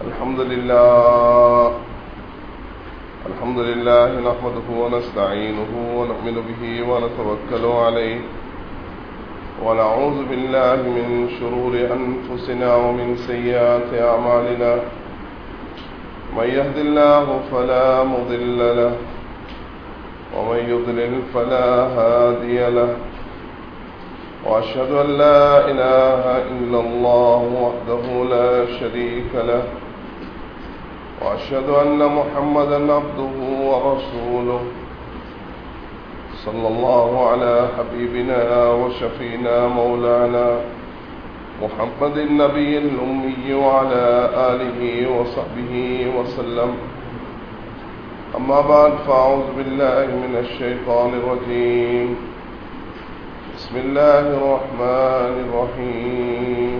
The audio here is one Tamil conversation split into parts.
الحمد لله الحمد لله نحمده ونستعينه ونؤمن به ونتوكل عليه ونعوذ بالله من شرور أنفسنا ومن سيئات أعمالنا من يهد الله فلا مضل له ومن يضلل فلا هادي له وأشهد أن لا إله إلا الله وحده لا شريك له وأشهد أن محمدا عبده ورسوله صلى الله على حبيبنا وشفينا مولانا محمد النبي الأمي وعلى آله وصحبه وسلم أما بعد فأعوذ بالله من الشيطان الرجيم بسم الله الرحمن الرحيم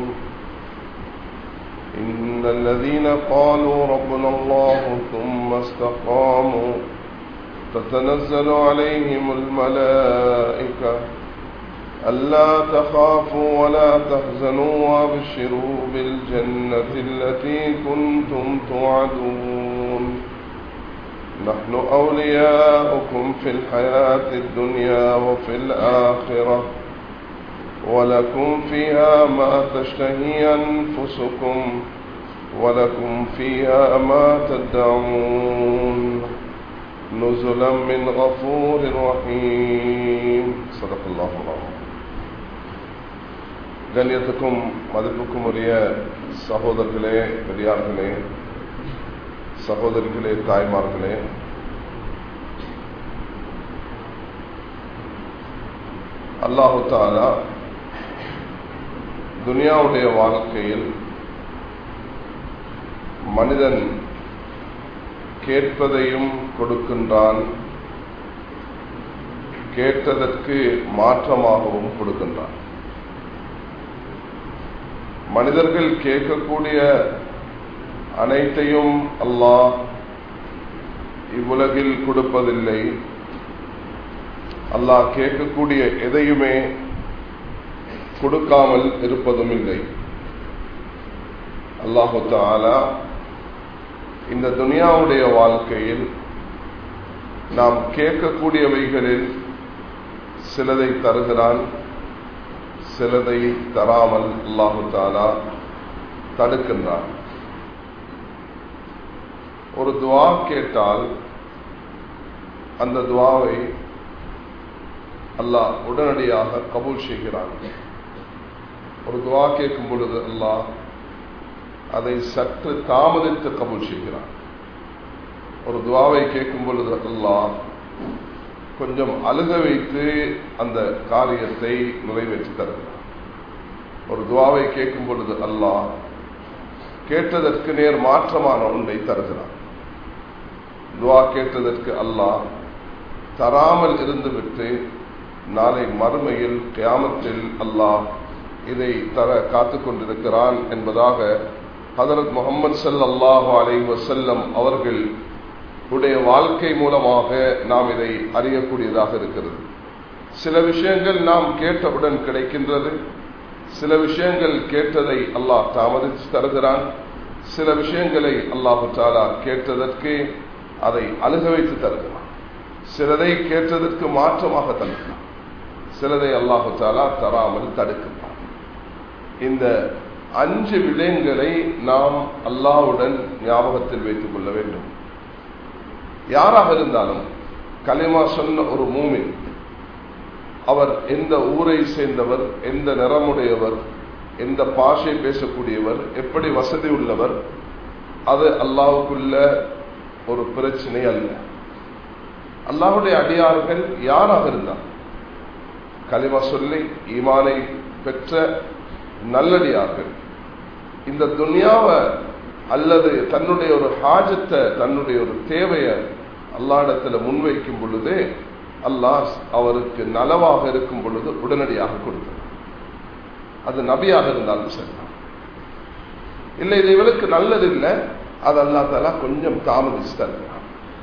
إن الذين قالوا ربنا الله ثم استقاموا تتنزل عليهم الملائكة ألا تخافوا ولا تحزنوا وابشروا بالجنة التي كنتم توعدون نحن أولياؤكم في الحياة الدنيا وفي الآخرة ولكم فيها ما تشتهي أنفسكم ولكم فيها ما تدعون نزلا من غفور رحيم صدق الله العظيم கண்ணியத்துக்கும் மதிப்புக்கும் உரிய சகோதரர்களே பெரியார்களே சகோதரிகளே தாய்மார்களே அல்லாஹு தாலா துனியாவுடைய வாழ்க்கையில் மனிதன் கேட்பதையும் கொடுக்கின்றான் கேட்டதற்கு மாற்றமாகவும் கொடுக்கின்றான் மனிதர்கள் கேட்கக்கூடிய அனைத்தையும் அல்லாஹ் இவ்வுலகில் கொடுப்பதில்லை அல்லாஹ் கேட்கக்கூடிய எதையுமே கொடுக்காமல் இருப்பதும் இல்லை அல்லாஹு தாலா இந்த துனியாவுடைய வாழ்க்கையில் நாம் கேட்கக்கூடியவைகளில் சிலதை தருகிறான் சிலதை தராமல் அல்லாஹு தாலா தடுக்கின்றான் ஒரு துவா கேட்டால் அந்த துவாவை அல்லாஹ் உடனடியாக கபூல் செய்கிறான் ஒரு துவா கேட்கும் பொழுது அல்லாஹ் அதை சற்று தாமதித்து கபூல் செய்கிறான் ஒரு துவாவை கேட்கும் பொழுது அல்லாஹ் கொஞ்சம் அழுக வைத்து அந்த காரியத்தை நிறைவேற்றி தருகிறான் ஒரு துவாவை கேட்கும் பொழுது அல்லாஹ் கேட்டதற்கு நேர் மாற்றமான ஒன்றை தருகிறான் துவா கேட்டதற்கு அல்லாஹ் தராமல் இருந்துவிட்டு நாளை மறுமையில் கியாமத்தில் அல்லாஹ் இதை தர காத்து கொண்டிருக்கிறான் என்பதாக ஹதரத் முகமது சல்லாஹு அலை வசல்லம் அவர்கள் உடைய வாழ்க்கை மூலமாக நாம் இதை அறியக்கூடியதாக இருக்கிறது சில விஷயங்கள் நாம் கேட்டவுடன் கிடைக்கின்றது சில விஷயங்கள் கேட்டதை அல்லாஹ் தாமதித்து தருகிறான் சில விஷயங்களை அல்லாஹு தாலா கேட்டதற்கு அதை அழுக வைத்து தருகிறான் சிலதை கேட்டதற்கு மாற்றமாக தருகிறான் சிலதை அல்லாஹு தாலா தராமல் தடுக்கிறான் இந்த அஞ்சு விடயங்களை நாம் அல்லாவுடன் ஞாபகத்தில் வைத்துக் கொள்ள வேண்டும் யாராக இருந்தாலும் கலிமா சொன்ன ஒரு மூமின் அவர் எந்த ஊரை சேர்ந்தவர் எந்த நிறமுடையவர் எந்த பாஷை பேசக்கூடியவர் எப்படி வசதி உள்ளவர் அது அல்லாவுக்குள்ள ஒரு பிரச்சனை அல்ல அல்லாவுடைய அடியார்கள் யாராக இருந்தார் கலிமா சொல்லி ஈமானை பெற்ற நல்லடியார்கள் இந்த துனியாவை அல்லது தன்னுடைய ஒரு ஹாஜத்தை தன்னுடைய ஒரு தேவையை அல்லாடத்தில் முன்வைக்கும் பொழுது அல்லாஹ் அவருக்கு நலவாக இருக்கும் பொழுது உடனடியாக கொடுத்தார் அது நபியாக இருந்தாலும் சரி இல்லை இது இவளுக்கு நல்லது இல்லை அது அல்லா தாலா கொஞ்சம் தாமதிச்சு தருகிறான்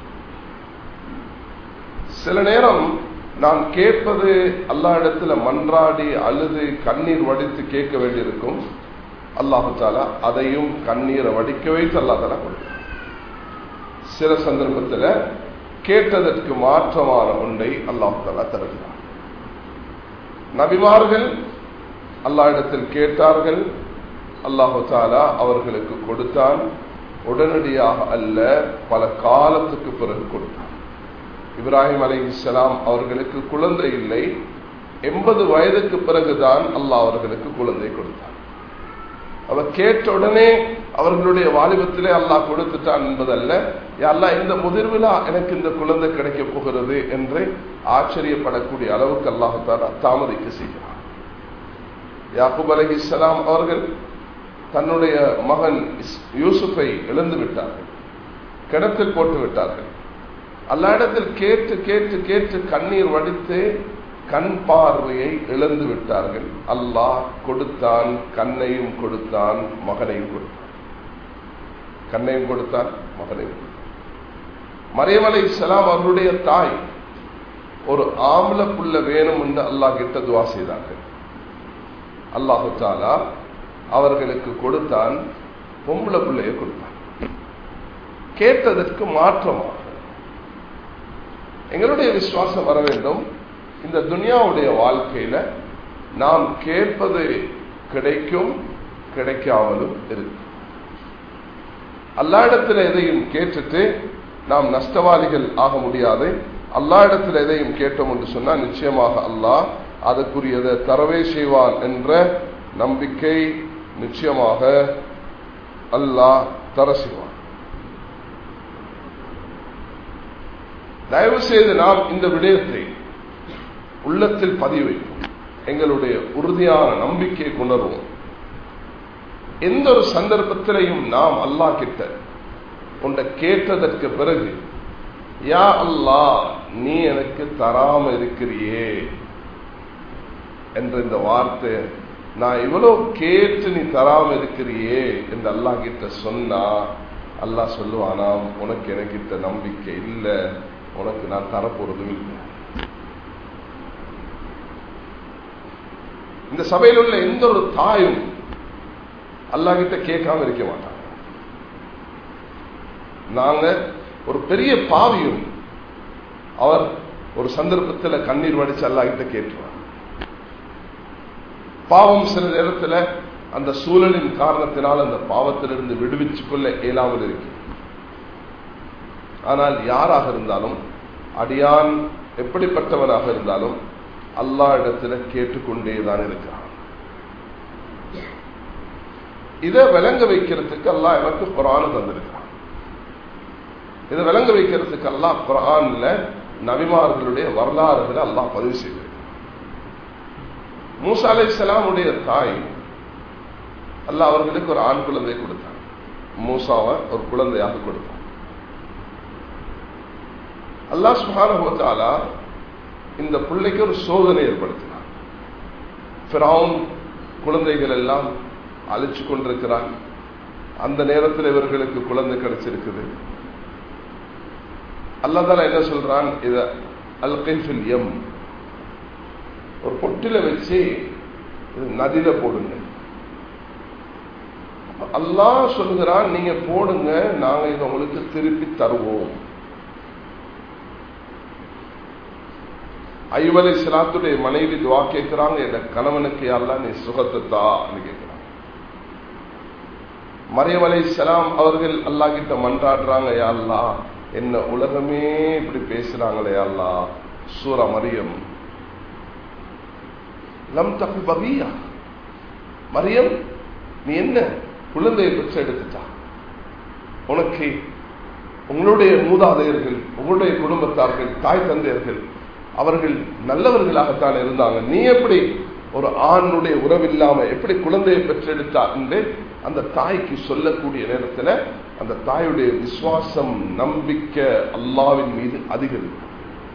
சில நேரம் நான் கேட்பது அல்லா இடத்துல மன்றாடி அழுது கண்ணீர் வடித்து கேட்க வேண்டியிருக்கும் அல்லாஹு தாலா அதையும் கண்ணீரை வடிக்க வைத்து அல்லா தாலா கொடுக்கிறான் சில சந்தர்ப்பத்தில் கேட்டதற்கு மாற்றமான ஒன்றை அல்லாஹு தாலா தருகிறார் நபிமார்கள் அல்லா இடத்தில் கேட்டார்கள் அல்லாஹு தாலா அவர்களுக்கு கொடுத்தான் உடனடியாக அல்ல பல காலத்துக்கு பிறகு கொடுத்தான் இப்ராஹிம் அலி இஸ்லாம் அவர்களுக்கு குழந்தை இல்லை எண்பது வயதுக்கு பிறகுதான் அல்லாஹ் அவர்களுக்கு குழந்தை கொடுத்தான் அவர் கேட்ட உடனே அவர்களுடைய வாலிபத்திலே அல்லாஹ் கொடுத்துட்டான் என்பதல்ல அல்லா இந்த முதிர்விழா எனக்கு இந்த குழந்தை கிடைக்க போகிறது என்று ஆச்சரியப்படக்கூடிய அளவுக்கு அல்லாஹால தாமதிக்க செய்கிறார் யாக்கூப் அலி இஸ்லாம் அவர்கள் தன்னுடைய மகன் யூசுஃபை இழந்து விட்டார்கள் கிணத்தில் போட்டு விட்டார்கள் அல்ல இடத்தில் கேட்டு கேட்டு கேட்டு கண்ணீர் வடித்து கண் பார்வையை இழந்து விட்டார்கள் அல்லாஹ் கொடுத்தான் கண்ணையும் கொடுத்தான் மகனையும் கொடுத்தான் கண்ணையும் கொடுத்தான் மகனையும் கொடுத்தான் மறைமலை இஸ்லாம் அவர்களுடைய தாய் ஒரு ஆம்பளை புள்ள வேணும் என்று அல்லாஹ் கிட்ட துவா செய்தார்கள் அல்லாஹு தாலா அவர்களுக்கு கொடுத்தான் பொம்பளை பிள்ளைய கொடுத்தான் கேட்டதற்கு மாற்றமாக எங்களுடைய விசுவாசம் வர வேண்டும் இந்த துனியாவுடைய வாழ்க்கையில நாம் கேட்பது கிடைக்கும் கிடைக்காமலும் இருக்கு அல்லா இடத்துல எதையும் கேட்டுட்டு நாம் நஷ்டவாதிகள் ஆக முடியாது அல்லா இடத்துல எதையும் கேட்டோம் என்று சொன்னா நிச்சயமாக அல்லாஹ் அதுக்குரியதை தரவே செய்வான் என்ற நம்பிக்கை நிச்சயமாக அல்லாஹ் தர செய்வான் தயவு செய்து நாம் இந்த விடயத்தை உள்ளத்தில் பதிவு வைப்போம் எங்களுடைய உறுதியான நம்பிக்கையை கொணர்வோம் எந்த ஒரு சந்தர்ப்பத்திலையும் நாம் அல்லா கிட்ட உன்னை கேட்டதற்கு பிறகு யா அல்லா நீ எனக்கு தராம இருக்கிறியே என்ற இந்த வார்த்தை நான் இவ்வளவு கேட்டு நீ தராம இருக்கிறியே என்று அல்லா கிட்ட சொன்னா அல்லாஹ் சொல்லுவானாம் உனக்கு எனக்கிட்ட நம்பிக்கை இல்லை உனக்கு நான் தரப்போறதும் இல்லை இந்த சபையில் உள்ள எந்த ஒரு தாயும் அல்லாஹிட்ட கேட்காம இருக்க மாட்டாங்க நாங்க ஒரு பெரிய பாவியும் அவர் ஒரு சந்தர்ப்பத்தில் கண்ணீர் வடிச்சு அல்லாஹிட்ட கேட்டுருவார் பாவம் சில நேரத்தில் அந்த சூழலின் காரணத்தினால் அந்த பாவத்திலிருந்து விடுவிச்சு கொள்ள இயலாமல் இருக்கு ஆனால் யாராக இருந்தாலும் அடியான் எப்படிப்பட்டவனாக இருந்தாலும் அல்லா இடத்துல கேட்டுக்கொண்டேதான் இருக்கிறான் இதை விளங்க வைக்கிறதுக்கு அல்லா எனக்கு குரான் தந்திருக்கிறான் இதை விளங்க வைக்கிறதுக்கு அல்லா குரான்ல நபிமார்களுடைய வரலாறுகளை அல்லாஹ் பதிவு செய்திருக்கிறான் மூசா அலை சலாமுடைய தாய் அல்ல அவர்களுக்கு ஒரு ஆண் குழந்தை கொடுத்தார் மூசாவை ஒரு குழந்தையாக கொடுத்தார் அல்லாஹ் சுகானுபவத்தாலா இந்த பிள்ளைக்கு ஒரு சோதனை ஏற்படுத்தினார் பிராவுன் குழந்தைகள் எல்லாம் அழிச்சு கொண்டிருக்கிறான் அந்த நேரத்தில் இவர்களுக்கு குழந்தை கிடைச்சிருக்குது அல்லதால என்ன சொல்றான் இத அல்கைஃபில் எம் ஒரு பொட்டில வச்சு நதியில போடுங்க அல்லாஹ் சொல்லுகிறான் நீங்க போடுங்க நாங்க இதை உங்களுக்கு திருப்பி தருவோம் ஐவலை சிலாத்துடைய மனைவி துவா கேட்கிறாங்க என் கணவனுக்கு யாரெல்லாம் நீ சுகத்தை தான்னு கேட்கிறாங்க மரியமலை சலாம் அவர்கள் அல்லா கிட்ட மன்றாடுறாங்க யாழ்லா என்ன உலகமே இப்படி பேசுறாங்களே யாழ்லா சூர மரியம் லம் தப்பி பகியா மரியம் நீ என்ன குழந்தையை பெற்று எடுத்துட்டா உனக்கு உங்களுடைய மூதாதையர்கள் உங்களுடைய குடும்பத்தார்கள் தாய் தந்தையர்கள் அவர்கள் நல்லவர்களாகத்தான் இருந்தாங்க நீ எப்படி ஒரு ஆணுடைய உறவில்லாம எப்படி குழந்தையை பெற்றெடுத்தா என்று அந்த தாய்க்கு சொல்லக்கூடிய நேரத்தில் அந்த தாயுடைய விசுவாசம் நம்பிக்கை அல்லாவின் மீது அதிகரிக்கும்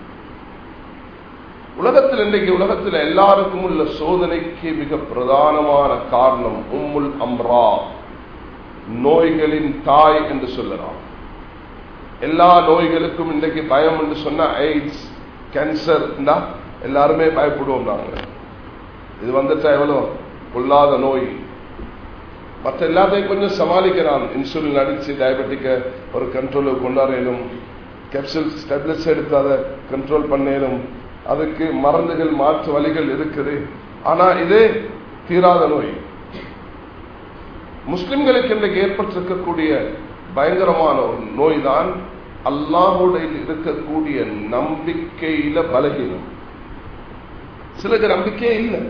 உலகத்தில் இன்றைக்கு உலகத்தில் எல்லாருக்கும் உள்ள சோதனைக்கு மிக பிரதானமான காரணம் உம்முல் அம்ரா நோய்களின் தாய் என்று சொல்லலாம் எல்லா நோய்களுக்கும் இன்றைக்கு பயம் என்று சொன்ன எய்ட்ஸ் கேன்சர் எல்லாருமே பயப்படுவோம் நாங்க இது வந்துட்டா எவ்வளோ கொள்ளாத நோய் மற்ற எல்லாத்தையும் கொஞ்சம் சமாளிக்கிறான் இன்சுலின் அடிச்சு டயபெட்டிக்க ஒரு கண்ட்ரோலுக்கு கொண்டாடலும் கேப்சூல் டேப்லெட்ஸ் எடுத்து அதை கண்ட்ரோல் பண்ணலும் அதுக்கு மருந்துகள் மாற்று வழிகள் இருக்குது ஆனா இது தீராத நோய் முஸ்லிம்களுக்கு இன்றைக்கு ஏற்பட்டிருக்கக்கூடிய பயங்கரமான ஒரு நோய் தான் அல்லாஹுடைய இருக்கக்கூடிய நம்பிக்கையில பலகீனம் சிலருக்கு நம்பிக்கையே இல்லை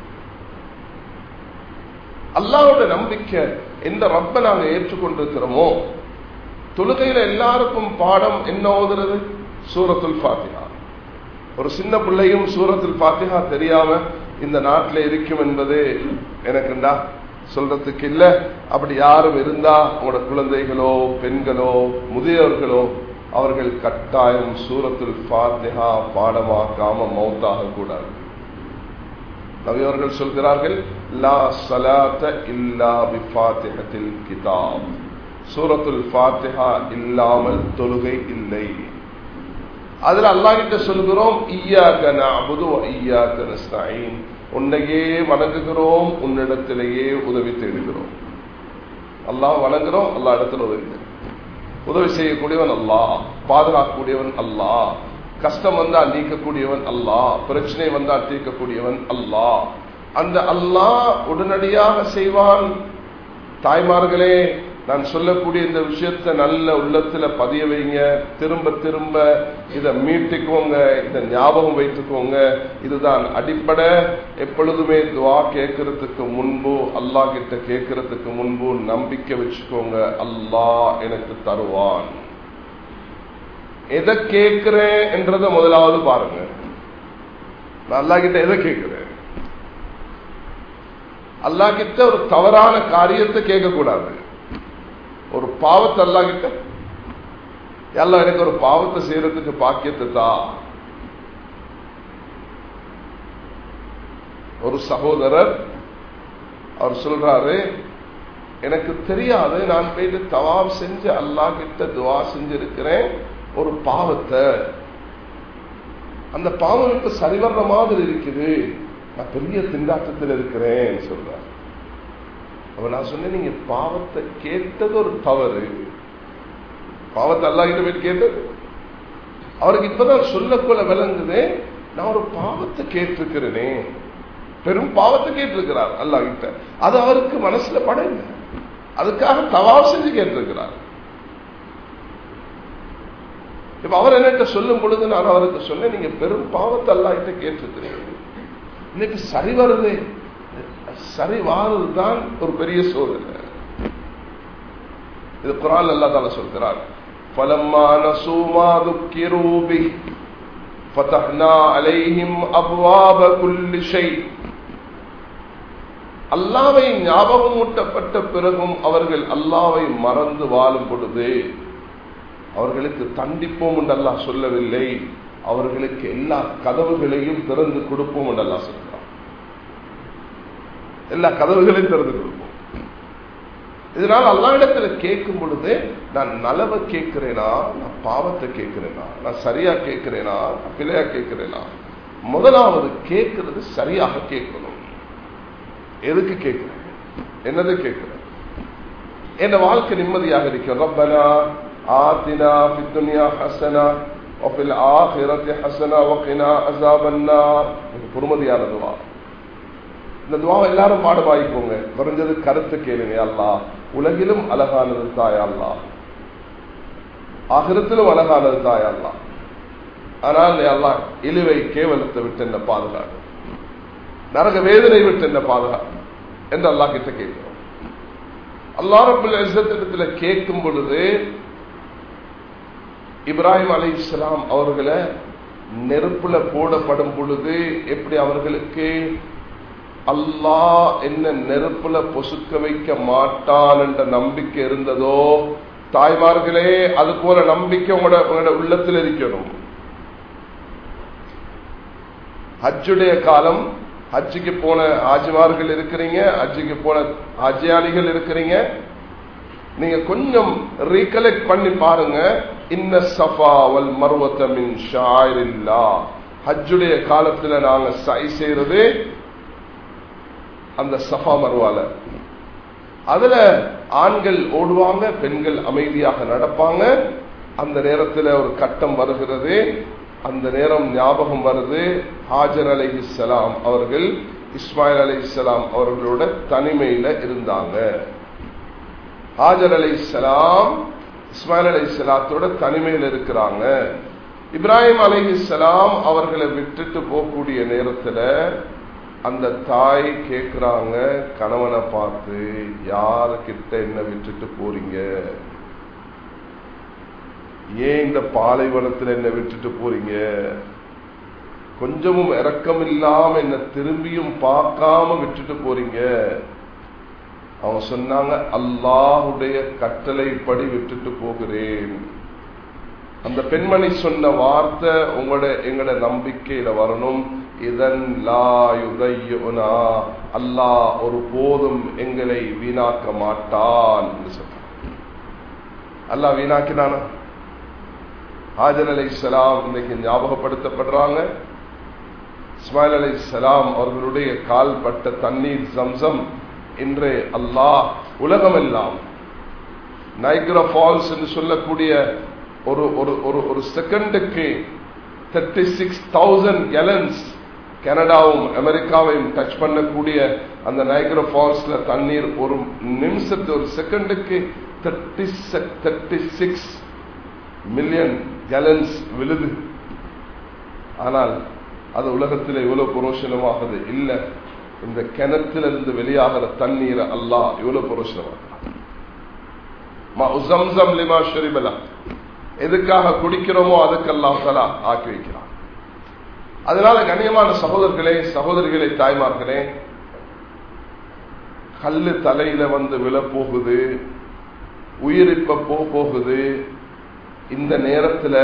அல்லாவோட நம்பிக்கை எந்த ரப்ப நாங்க ஏற்றுக்கொண்டிருக்கிறோமோ தொழுகையில எல்லாருக்கும் பாடம் என்ன ஓதுறது சூரத்துல் ஃபாத்திஹா ஒரு சின்ன பிள்ளையும் சூரத்துல் ஃபாத்திஹா தெரியாம இந்த நாட்டில் இருக்கும் என்பது எனக்குண்டா சொல்றதுக்கு இல்ல அப்படி யாரும் இருந்தா உங்களோட குழந்தைகளோ பெண்களோ முதியவர்களோ அவர்கள் கட்டாயம் சூரத்துல் ஃபாத்திஹா பாடமாக்காம மௌத்தாக கூடாது நவியவர்கள் சொல்கிறார்கள் லா சலாத்த இல்லா பிஃபாத்திஹத்தில் கிதாப் சூரத்துல் ஃபாத்திஹா இல்லாமல் தொழுகை இல்லை அதுல அல்லாஹ் கிட்ட சொல்கிறோம் ஈயாக்க நஅபுது வ ஈயாக்க நஸ்தஈன் உன்னையே வணங்குகிறோம் உன்னிடத்திலேயே உதவி தேடுகிறோம் அல்லாஹ் வணங்குறோம் அல்லாஹ் இடத்துல உதவி தேடுகிறோம் உதவி செய்யக்கூடியவன் அல்லாஹ் பாதுகாக்கக்கூடியவன் அல்லாஹ் கஷ்டம் வந்தா நீக்கக்கூடியவன் அல்லாஹ் பிரச்சனை வந்தா தீர்க்கக்கூடியவன் அல்லாஹ் அந்த அல்லாஹ் உடனடியாக செய்வான் தாய்மார்களே நான் சொல்லக்கூடிய இந்த விஷயத்த நல்ல உள்ளத்துல பதிய வைங்க திரும்ப திரும்ப இதை மீட்டுக்கோங்க இதை ஞாபகம் வைத்துக்கோங்க இதுதான் அடிப்படை எப்பொழுதுமே துவா கேட்கறதுக்கு முன்பு அல்லாஹ் கிட்ட கேட்கறதுக்கு முன்பு நம்பிக்கை வச்சுக்கோங்க அல்லாஹ் எனக்கு தருவான் எதை கேட்கிறேன் என்றத முதலாவது பாருங்க நான் அல்லா கிட்ட எதை கேட்கிறேன் அல்லா கிட்ட ஒரு தவறான காரியத்தை கேட்க கூடாது ஒரு பாவத்தை அல்லா கிட்ட எல்லாம் எனக்கு ஒரு பாவத்தை செய்யறதுக்கு பாக்கியத்தை தா ஒரு சகோதரர் அவர் சொல்றாரு எனக்கு தெரியாது நான் போயிட்டு தவாப் செஞ்சு அல்லா கிட்ட துவா செஞ்சிருக்கிறேன் ஒரு பாவத்தை அந்த பாவம் இப்ப சரிவர்ற மாதிரி இருக்குது நான் பெரிய திண்டாட்டத்தில் இருக்கிறேன் சொல்றார் அப்ப நான் சொன்னேன் நீங்க பாவத்தை கேட்டது ஒரு தவறு பாவத்தை அல்லா கிட்ட போய் கேட்டது அவருக்கு இப்பதான் சொல்லக்கொள்ள விளங்குது நான் ஒரு பாவத்தை கேட்டிருக்கிறேனே பெரும் பாவத்தை கேட்டிருக்கிறார் அல்லா கிட்ட அது அவருக்கு மனசுல படல அதுக்காக தவாப் செஞ்சு கேட்டிருக்கிறார் இப்ப அவர் என்கிட்ட சொல்லும் பொழுது நான் அவருக்கு சொன்னேன் நீங்க பெரும் பாவத்தை அல்லாஹிட்ட கேட்டிருக்கிறீங்க இன்னைக்கு சரி வருது சரி வாரது தான் ஒரு பெரிய சோதனை இது குரான் அல்லா தால சொல்கிறார் فلما نسوا ما ذكروا به فتحنا عليهم ابواب كل شيء அல்லாவை ஞாபகம் ஊட்டப்பட்ட பிறகும் அவர்கள் அல்லாவை மறந்து வாழும் பொழுது அவர்களுக்கு தண்டிப்போம் என்று அல்லாஹ் சொல்லவில்லை அவர்களுக்கு எல்லா கதவுகளையும் திறந்து கொடுப்போம் என்று அல்லாஹ் சொல்கிறார் எல்லா கதவுகளையும் திறந்து கொடுப்போம் இதனால் அல்லா இடத்துல கேட்கும் பொழுது நான் நலவை கேட்கிறேனா நான் பாவத்தை கேட்கிறேனா நான் சரியா கேட்கிறேனா நான் பிழையா கேட்கிறேனா முதலாவது கேட்கிறது சரியாக கேட்கணும் எதுக்கு கேட்கிறேன் என்னது கேட்கிறேன் என் வாழ்க்கை நிம்மதியாக இருக்கும் ரப்பனா آتنا في الدنيا حسنة وفي الآخرة حسنة وقنا عذاب النار பொறுமதியான துவா இந்த துவாவை எல்லாரும் பாடமாயிக்கோங்க குறைஞ்சது கருத்து கேளுங்க அல்லா உலகிலும் அழகானது தாய் அல்லா ஆகிரத்திலும் அழகானது தாய் அல்லா ஆனால் அல்லா இழுவை கேவலத்தை விட்டு என்ன பாதுகாப்பு நரக வேதனை விட்டு என்ன பாதுகாப்பு என்று அல்லா கிட்ட கேட்கிறோம் அல்லா ரபுல் இடத்துல கேட்கும் பொழுது இப்ராஹிம் அலி இஸ்லாம் அவர்களை நெருப்புல போடப்படும் பொழுது எப்படி அவர்களுக்கு அல்லாஹ் என்ன நெருப்புல பொசுக்க வைக்க மாட்டான் என்ற நம்பிக்கை இருந்ததோ தாய்மார்களே அது போல நம்பிக்கை உங்களோட உங்களோட உள்ளத்தில் இருக்கணும் ஹஜ்ஜுடைய காலம் ஹஜ்ஜுக்கு போன ஆஜிமார்கள் இருக்கிறீங்க ஹஜ்ஜுக்கு போன ஹஜ்யானிகள் இருக்கிறீங்க நீங்க கொஞ்சம் ரீகலெக்ட் பண்ணி பாருங்க இன்ன சஃபா வல் மர்வத்த மின் ஷாயிரில்லா ஹஜ்ஜுடைய காலத்துல நாங்க சை செய்யறது அந்த சஃபா மர்வால அதுல ஆண்கள் ஓடுவாங்க பெண்கள் அமைதியாக நடப்பாங்க அந்த நேரத்தில் ஒரு கட்டம் வருகிறது அந்த நேரம் ஞாபகம் வருது ஹாஜர் அலை இஸ்லாம் அவர்கள் இஸ்மாயில் அலை இஸ்லாம் அவர்களோட தனிமையில இருந்தாங்க ஹாஜர் அலை இஸ்லாம் இஸ்மாயில் அலை இஸ்லாத்தோட தனிமையில் இருக்கிறாங்க இப்ராஹிம் அலை இஸ்லாம் அவர்களை விட்டுட்டு போகக்கூடிய நேரத்தில் அந்த தாய் கேட்கிறாங்க கணவனை பார்த்து யாருக்கிட்ட என்ன விட்டுட்டு போறீங்க ஏன் இந்த பாலைவனத்தில் என்ன விட்டுட்டு போறீங்க கொஞ்சமும் இறக்கம் இல்லாம என்ன திரும்பியும் பார்க்காம விட்டுட்டு போறீங்க அவங்க சொன்னாங்க அல்லாஹுடைய கட்டளைப்படி விட்டுட்டு போகிறேன் அந்த பெண்மணி சொன்ன வார்த்தை உங்களோட எங்களோட நம்பிக்கையில வரணும் இதன் லாயுதையுனா அல்லாஹ் ஒரு போதும் எங்களை வீணாக்க மாட்டான் என்று சொன்னார் அல்லாஹ் வீணாக்கினானா ஹாஜர் அலை சலாம் இன்னைக்கு ஞாபகப்படுத்தப்படுறாங்க இஸ்மாயில் அலை சலாம் அவர்களுடைய கால் பட்ட தண்ணீர் சம்சம் இன்று அல்லாஹ் உலகமெல்லாம் நைக்ரா ஃபால்ஸ் என்று சொல்லக்கூடிய ஒரு ஒரு ஒரு ஒரு செகண்டுக்கு தேர்ட்டி சிக்ஸ் தௌசண்ட் கேலன்ஸ் கனடாவும் அமெரிக்காவையும் டச் பண்ணக்கூடிய அந்த நைக்ரா ஃபால்ஸ்ல தண்ணீர் ஒரு நிமிஷத்து ஒரு செகண்டுக்கு thirty thirty six million gallons விழுது ஆனால் அது உலகத்தில் இவ்வளவு புரோஷனமாகுது இல்லை இந்த கிணத்திலிருந்து வெளியாகிற தண்ணீரை அல்லாஹ் இவ்வளவு புரோஷனமாகிறான் எதுக்காக குடிக்கிறோமோ அதுக்கெல்லாம் தலா ஆக்கி வைக்கிறான் அதனால கண்ணியமான சகோதரர்களே சகோதரிகளே தாய்மார்களே கல்லு தலையில வந்து விழப்போகுது உயிர் இப்ப போகுது இந்த நேரத்தில்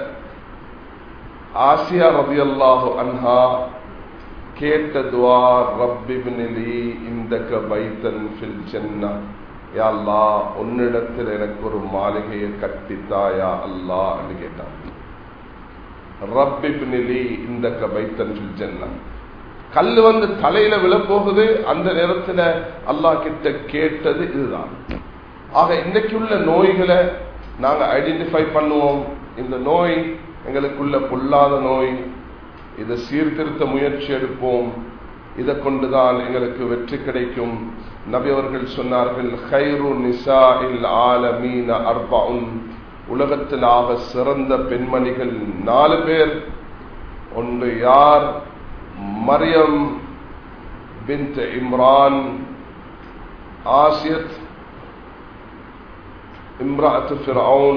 ஆசியா ரபி அல்லாஹு அன்ஹா கேட்ட துவா ரப்பிபினிலி இந்த பைத்தன் ஃபில் சென்னா யா அல்லா உன்னிடத்தில் எனக்கு ஒரு மாளிகையை கட்டித்தாயா அல்லா என்று கேட்டான் ரப்பிபினிலி இந்த பைத்தன் ஃபில் சென்னா கல் வந்து தலையில விழப்போகுது அந்த நேரத்தில் அல்லாஹ் கிட்ட கேட்டது இதுதான் ஆக இன்றைக்குள்ள நோய்களை நாங்கள் ஐடென்டிஃபை பண்ணுவோம் இந்த நோய் எங்களுக்குள்ள பொல்லாத நோய் இதை சீர்திருத்த முயற்சி எடுப்போம் இதை கொண்டுதான் எங்களுக்கு வெற்றி கிடைக்கும் நபி அவர்கள் சொன்னார்கள் ஹைரு நிசா இல் ஆலமீன அர்பவுன் உலகத்தில் ஆக சிறந்த பெண்மணிகள் நாலு பேர் ஒன்று யார் மரியம் பின்த் இம்ரான் ஆசியத் امرأة فرعون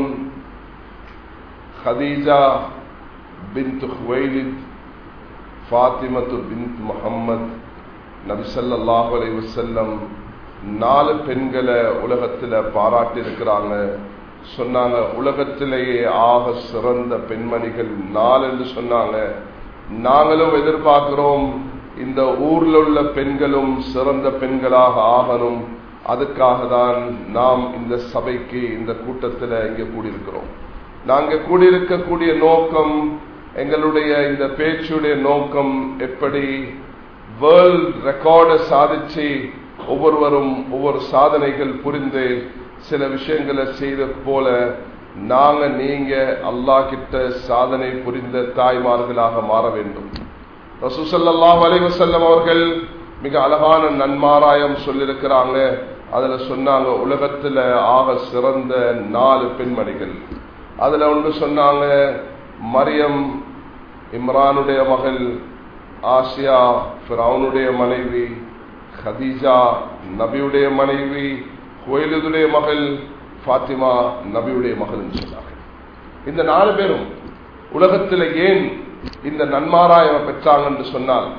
خديجة بنت خويلد فاطمة بنت محمد நபி சல்லாஹ் அலை வசல்லம் நாலு பெண்களை உலகத்தில் பாராட்டி இருக்கிறாங்க சொன்னாங்க உலகத்திலேயே ஆக சிறந்த பெண்மணிகள் நாலு என்று சொன்னாங்க நாங்களும் எதிர்பார்க்கிறோம் இந்த ஊர்ல உள்ள பெண்களும் சிறந்த பெண்களாக ஆகணும் அதுக்காக தான் நாம் இந்த சபைக்கு இந்த கூட்டத்தில் இங்கே கூடியிருக்கிறோம் நாங்கள் கூடியிருக்கக்கூடிய நோக்கம் எங்களுடைய இந்த பேச்சுடைய நோக்கம் எப்படி வேர்ல்ட் ரெக்கார்டை சாதிச்சு ஒவ்வொருவரும் ஒவ்வொரு சாதனைகள் புரிந்து சில விஷயங்களை செய்த போல நாங்க நீங்க அல்லா கிட்ட சாதனை புரிந்த தாய்மார்களாக மாற வேண்டும் ரசூசல்லாஹ் அலைவசல்லம் அவர்கள் மிக அழகான நன்மாராயம் சொல்லியிருக்கிறாங்க அதுல சொன்னாங்க உலகத்துல ஆக சிறந்த நாலு பெண்மணிகள் அதுல ஒன்று சொன்னாங்க மரியம் இம்ரானுடைய மகள் ஆசியா ஃபிரௌனுடைய மனைவி ஹதீஜா நபியுடைய மனைவி கோயிலுடைய மகள் ஃபாத்திமா நபியுடைய மகள் சொன்னாங்க இந்த நாலு பேரும் உலகத்தில் ஏன் இந்த நன்மாராயம் பெற்றாங்க என்று சொன்னால்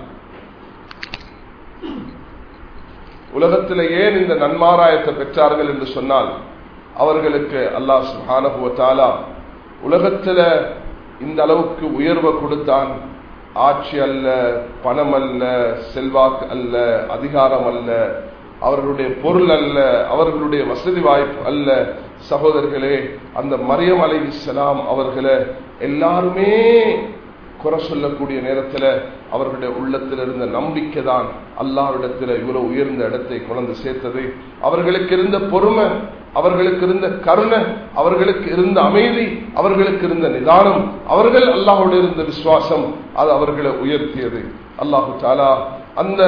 உலகத்தில் ஏன் இந்த நன்மாராயத்தை பெற்றார்கள் என்று சொன்னால் அவர்களுக்கு அல்லாஹ் சுஹானகுவத்தாலா உலகத்தில் இந்த அளவுக்கு உயர்வை கொடுத்தான் ஆட்சி அல்ல பணம் அல்ல செல்வாக்கு அல்ல அதிகாரம் அல்ல அவர்களுடைய பொருள் அல்ல அவர்களுடைய வசதி வாய்ப்பு அல்ல சகோதரர்களே அந்த மரியம் அலை இஸ்லாம் அவர்களை எல்லாருமே குறை சொல்லக்கூடிய நேரத்தில் அவர்களுடைய உள்ளத்தில் இருந்த நம்பிக்கை தான் அல்லாவிடத்தில் இவ்வளவு உயர்ந்த இடத்தை கொண்டு சேர்த்தது அவர்களுக்கு இருந்த பொறுமை அவர்களுக்கு இருந்த கருணை அவர்களுக்கு இருந்த அமைதி அவர்களுக்கு இருந்த நிதானம் அவர்கள் அல்லாஹோடு இருந்த விசுவாசம் அது அவர்களை உயர்த்தியது அல்லாஹு தாலா அந்த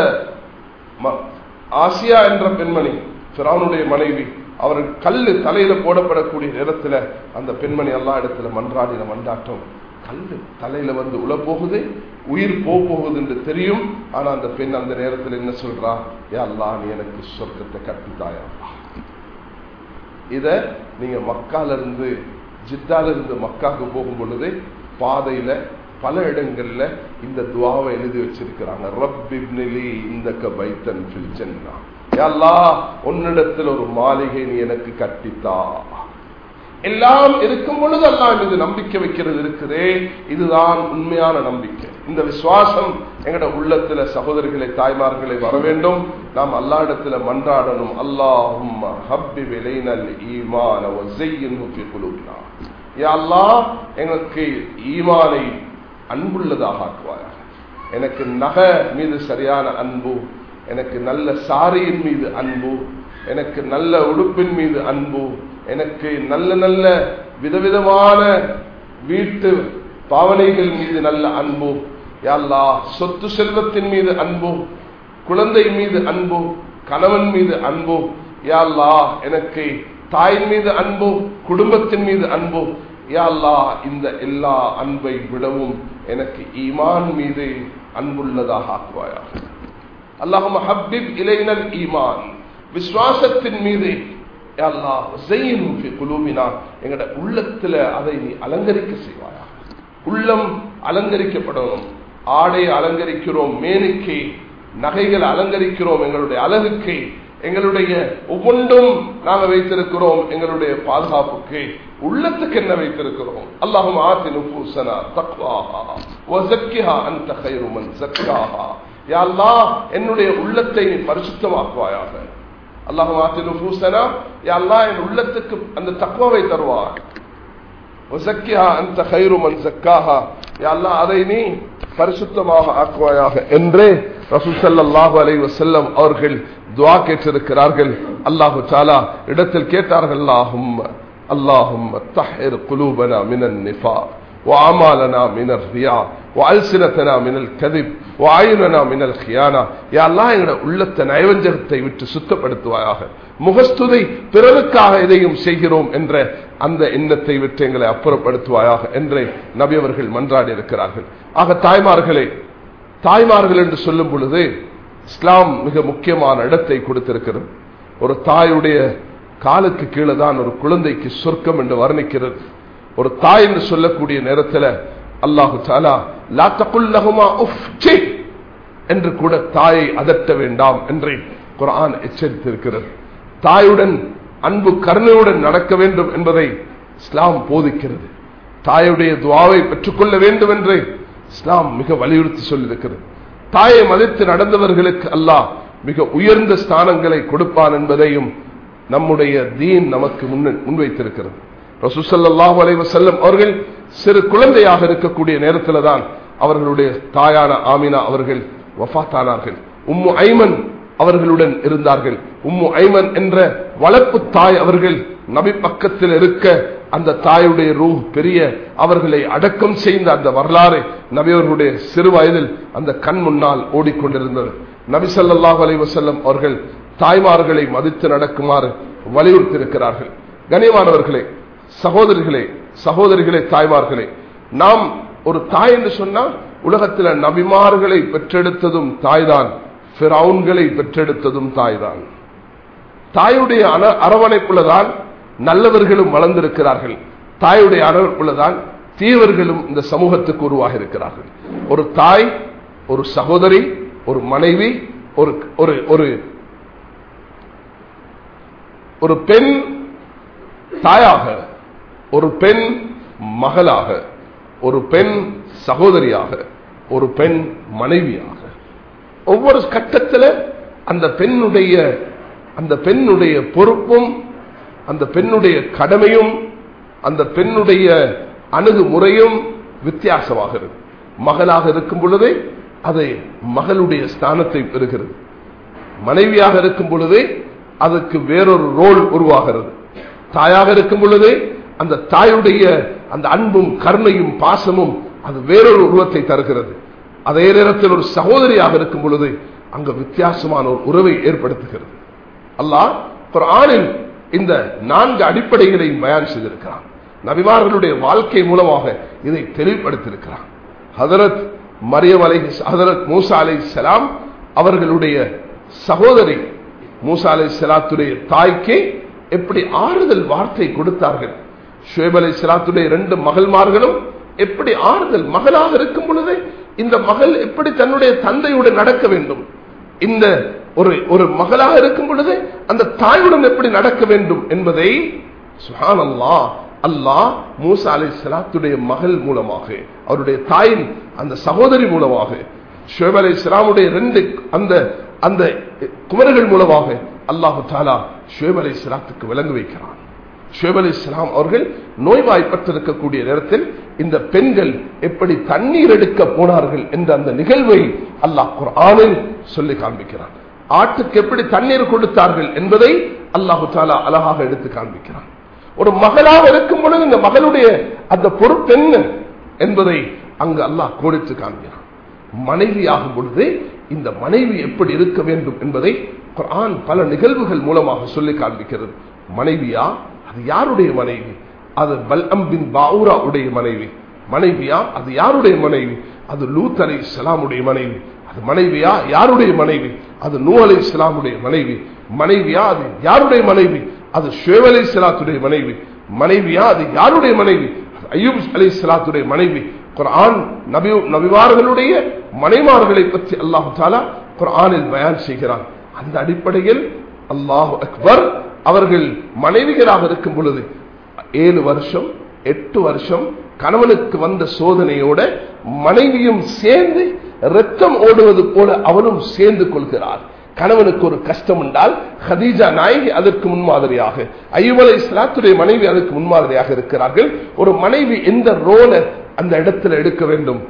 ஆசியா என்ற பெண்மணி பிரானுடைய மனைவி அவர் கல்லு தலையில போடப்படக்கூடிய நேரத்தில் அந்த பெண்மணி எல்லா இடத்துல மன்றாடின மண்டாட்டம் கல்லு தலையில வந்து உள்ள போகுது உயிர் போக போகுது என்று தெரியும் ஆனா அந்த பெண் அந்த நேரத்தில் என்ன சொல்றா ஏ அல்லா நீ எனக்கு சொர்க்கத்தை கட்டித்தாயா இத நீங்க மக்கால இருந்து ஜித்தால இருந்து மக்காக்கு போகும் பொழுது பாதையில பல இடங்கள்ல இந்த துவாவை எழுதி வச்சிருக்கிறாங்க ரப்பிப்னிலி இந்த பைத்தன் ஃபில் ஜன்னா அல்லா உன்னிடத்தில் ஒரு மாளிகை நீ எனக்கு கட்டித்தா எல்லாம் இருக்கும் பொழுது எல்லாம் மீது நம்பிக்கை வைக்கிறது இருக்குதே இதுதான் உண்மையான நம்பிக்கை இந்த விசுவாசம் எங்கட உள்ளத்துல சகோதரிகளை தாய்மார்களை வர வேண்டும் நாம் அல்லா இடத்துல மன்றாடணும் அல்லாஹும் ஹப்பி விளைநல் ஈமான குழுவினா அல்லா எங்களுக்கு ஈமானை அன்புள்ளதாக ஆக்குவாயாக எனக்கு நகை மீது சரியான அன்பு எனக்கு நல்ல சாரியின் மீது அன்பு எனக்கு நல்ல உடுப்பின் மீது அன்பு எனக்கு நல்ல நல்ல விதவிதமான வீட்டு பாவனைகள் மீது நல்ல அன்பு யாழ்லா சொத்து செல்வத்தின் மீது அன்பு குழந்தை மீது அன்பு கணவன் மீது அன்பு யாழ்லா எனக்கு தாயின் மீது அன்பு குடும்பத்தின் மீது அன்பு யாழ்லா இந்த எல்லா அன்பை விடவும் எனக்கு ஈமான் மீது அன்புள்ளதாக ஆக்குவாயா அல்லாஹும் ஹப்பிப் இளைஞர் ஈமான் விசுவாசத்தின் மீது எங்கட உள்ளத்துல அதை நீ அலங்கரிக்க செய்வாயா உள்ளம் அலங்கரிக்கப்படணும் ஆடை அலங்கரிக்கிறோம் மேனிக்கை நகைகள் அலங்கரிக்கிறோம் எங்களுடைய அழகுக்கு எங்களுடைய ஒவ்வொன்றும் நாங்க வைத்திருக்கிறோம் எங்களுடைய பாதுகாப்புக்கு உள்ளத்துக்கு என்ன வைத்திருக்கிறோம் அல்லாஹும் ஆத்தி நுபூசனா தக்வாஹா வஸக்கிஹா அன்த கைரு மன் ஸக்காஹா யா அல்லாஹ் என்னுடைய உள்ளத்தை நீ பரிசுத்தமாக்குவாயாக அல்லாஹ் ஆத்தி நுபூசனா யா அல்லாஹ் என் உள்ளத்துக்கு அந்த தக்வாவை தருவார் வஸக்கிஹா அன்த கைரு மன் ஸக்காஹா யா அல்லாஹ் அதை நீ பரிசுத்தமாக ஆக்குவாயாக என்றே ரசூல் ஸல்லல்லாஹு அலைஹி வஸல்லம் அவர்கள் துஆ கேட்டிருக்கிறார்கள் அல்லாஹு தஆலா இடத்தில் கேட்டார்கள் அல்லாஹும் اللهم طهر قلوبنا من النفاق وأعمالنا من الرياء وألسنتنا من الكذب وعيننا من الخيانة يا الله எங்கட உள்ளத்தை நயவஞ்சகத்தை விட்டு சுத்தப்படுத்துவாயாக முகஸ்துதை பிறருக்காக எதையும் செய்கிறோம் என்ற அந்த எண்ணத்தை விட்டு எங்களை அப்புறப்படுத்துவாயாக என்றே நபி அவர்கள் மன்றாடி இருக்கிறார்கள் ஆக தாய்மார்களே தாய்மார்கள் என்று சொல்லும் பொழுது இஸ்லாம் மிக முக்கியமான இடத்தை கொடுத்திருக்கிறது ஒரு தாயுடைய காலுக்கு கீழே தான் ஒரு குழந்தைக்கு சொர்க்கம் என்று வர்ணிக்கிறது ஒரு தாய் என்று சொல்லக்கூடிய நேரத்தில் அல்லாஹு தாலா லா தகுல்லகுமா உஃப் சீ என்று கூட தாயை அதட்ட வேண்டாம் என்று குரான் எச்சரித்திருக்கிறது தாயுடன் அன்பு கருணையுடன் நடக்க வேண்டும் என்பதை இஸ்லாம் போதிக்கிறது தாயுடைய துவாவை பெற்றுக்கொள்ள வேண்டும் என்று இஸ்லாம் மிக வலியுறுத்தி சொல்லியிருக்கிறது தாயை மதித்து நடந்தவர்களுக்கு அல்லாஹ் மிக உயர்ந்த ஸ்தானங்களை கொடுப்பான் என்பதையும் நம்முடைய தீன் நமக்கு முன்வைத்திருக்கிறது ரசூசல்லாஹு அலைவ செல்லம் அவர்கள் சிறு குழந்தையாக இருக்கக்கூடிய நேரத்தில் தான் அவர்களுடைய தாயான ஆமினா அவர்கள் வஃத்தானார்கள் உம்மு ஐமன் அவர்களுடன் இருந்தார்கள் உம்மு ஐமன் என்ற வளர்ப்பு தாய் அவர்கள் நபி பக்கத்தில் இருக்க அந்த தாயுடைய ரூ பெரிய அவர்களை அடக்கம் செய்த அந்த வரலாறு நபியவர்களுடைய சிறு வயதில் அந்த கண் முன்னால் ஓடிக்கொண்டிருந்தது நபி சல்லாஹூ அலை வசல்லம் அவர்கள் தாய்மார்களை மதித்து நடக்குமாறு வலியுறுத்தியிருக்கிறார்கள் கனியமானவர்களே சகோதரிகளே சகோதரிகளே தாய்மார்களே நாம் ஒரு தாய் என்று சொன்னால் உலகத்தில் நபிமார்களை பெற்றெடுத்ததும் தாய்தான் பிறவுன்களை பெற்றெடுத்ததும் தாய்தான் தாயுடைய அரவணைப்புலதான் நல்லவர்களும் வளர்ந்திருக்கிறார்கள் தாயுடைய அரவணைப்புலதான் தீவர்களும் இந்த சமூகத்துக்கு உருவாக இருக்கிறார்கள் ஒரு தாய் ஒரு சகோதரி ஒரு மனைவி ஒரு ஒரு ஒரு ஒரு பெண் தாயாக ஒரு பெண் மகளாக ஒரு பெண் சகோதரியாக ஒரு பெண் மனைவியாக ஒவ்வொரு கட்டத்தில் அந்த பெண்ணுடைய அந்த பெண்ணுடைய பொறுப்பும் அந்த பெண்ணுடைய கடமையும் அந்த பெண்ணுடைய அணுகுமுறையும் வித்தியாசமாகிறது மகளாக இருக்கும் பொழுதே அது மகளுடைய ஸ்தானத்தை பெறுகிறது மனைவியாக இருக்கும் பொழுதே அதுக்கு வேறொரு ரோல் உருவாகிறது தாயாக இருக்கும் பொழுதே அந்த தாயுடைய அந்த அன்பும் கருணையும் பாசமும் அது வேறொரு உருவத்தை தருகிறது அதே நேரத்தில் ஒரு சகோதரியாக இருக்கும் பொழுது அங்கு வித்தியாசமான ஒரு உறவை ஏற்படுத்துகிறது அல்லாஹ் குர்ஆனில் இந்த நான்கு அடிப்படைகளையும் பயன் செய்திருக்கிறான் நபிமார்களுடைய வாழ்க்கை மூலமாக இதை தெளிவுபடுத்தியிருக்கிறான் ஹதரத் மரியம் அலை ஹதரத் மூசா அலை சலாம் அவர்களுடைய சகோதரி மூசா அலை சலாத்துடைய தாய்க்கு எப்படி ஆறுதல் வார்த்தை கொடுத்தார்கள் ஷுவேப் அலை சலாத்துடைய ரெண்டு மகள்மார்களும் எப்படி ஆறுதல் மகளாக இருக்கும் பொழுதே இந்த மகள் எப்படி தன்னுடைய தந்தையுடன் நடக்க வேண்டும் இந்த ஒரு ஒரு மகளாக இருக்கும் பொழுது அந்த தாயுடன் எப்படி நடக்க வேண்டும் என்பதை சுஹான் அல்லா அல்லாஹ் மூசா அலை சலாத்துடைய மகள் மூலமாக அவருடைய தாயின் அந்த சகோதரி மூலமாக ஷுவேப் அலை சலாமுடைய ரெண்டு அந்த அந்த குமர்கள் மூலமாக அல்லாஹு தாலா ஷுவேப் அலை சலாத்துக்கு விளங்க வைக்கிறான் ஷுவேப் அலி இஸ்லாம் அவர்கள் நோய்வாய்ப்பட்டிருக்கக்கூடிய நேரத்தில் இந்த பெண்கள் எப்படி தண்ணீர் எடுக்க போனார்கள் என்ற அந்த நிகழ்வை அல்லாஹ் குர்ஆனில் சொல்லி காண்பிக்கிறான் ஆட்டுக்கு எப்படி தண்ணீர் கொடுத்தார்கள் என்பதை அல்லாஹு தாலா அழகாக எடுத்து காண்பிக்கிறான் ஒரு மகளாக இருக்கும் பொழுது இந்த மகளுடைய அந்த பொறுப்பு என்ன என்பதை அங்கு அல்லாஹ் கோடித்து காண்கிறான் மனைவி ஆகும் பொழுது இந்த மனைவி எப்படி இருக்க வேண்டும் என்பதை குர்ஆன் பல நிகழ்வுகள் மூலமாக சொல்லி காண்பிக்கிறது மனைவியா அது யாருடைய மனைவி அது பல்அம்பின் பாவுரா உடைய மனைவி மனைவியா அது யாருடைய மனைவி அது லூத் அலை இஸ்லாமுடைய மனைவி அது மனைவியா யாருடைய மனைவி அது நூ அலை இஸ்லாமுடைய மனைவி மனைவியா அது யாருடைய மனைவி அது ஷேவ் அலை இஸ்லாத்துடைய மனைவி மனைவியா அது யாருடைய மனைவி அது ஐயூப் அலை இஸ்லாத்துடைய மனைவி குர்ஆன் நபி நபிமார்களுடைய மனைமார்களை பற்றி அல்லாஹு தாலா குர்ஆனில் பயான் செய்கிறான் அந்த அடிப்படையில் அல்லாஹு அக்பர் அவர்கள் மனைவிகளாக இருக்கும் பொழுது ஏழு வருஷம் எட்டு வருஷம் கணவனுக்கு வந்த சோதனையோட மனைவியும் சேர்ந்து ரத்தம் ஓடுவது போல அவனும் சேர்ந்து கொள்கிறார் கணவனுக்கு ஒரு கஷ்டம் என்றால் ஹதீஜா நாயகி அதற்கு முன்மாதிரியாக ஐயுவலை இஸ்லாத்துடைய மனைவி அதற்கு முன்மாதிரியாக இருக்கிறார்கள் ஒரு மனைவி எந்த ரோல அந்த இடத்துல எடுக்க வேண்டும்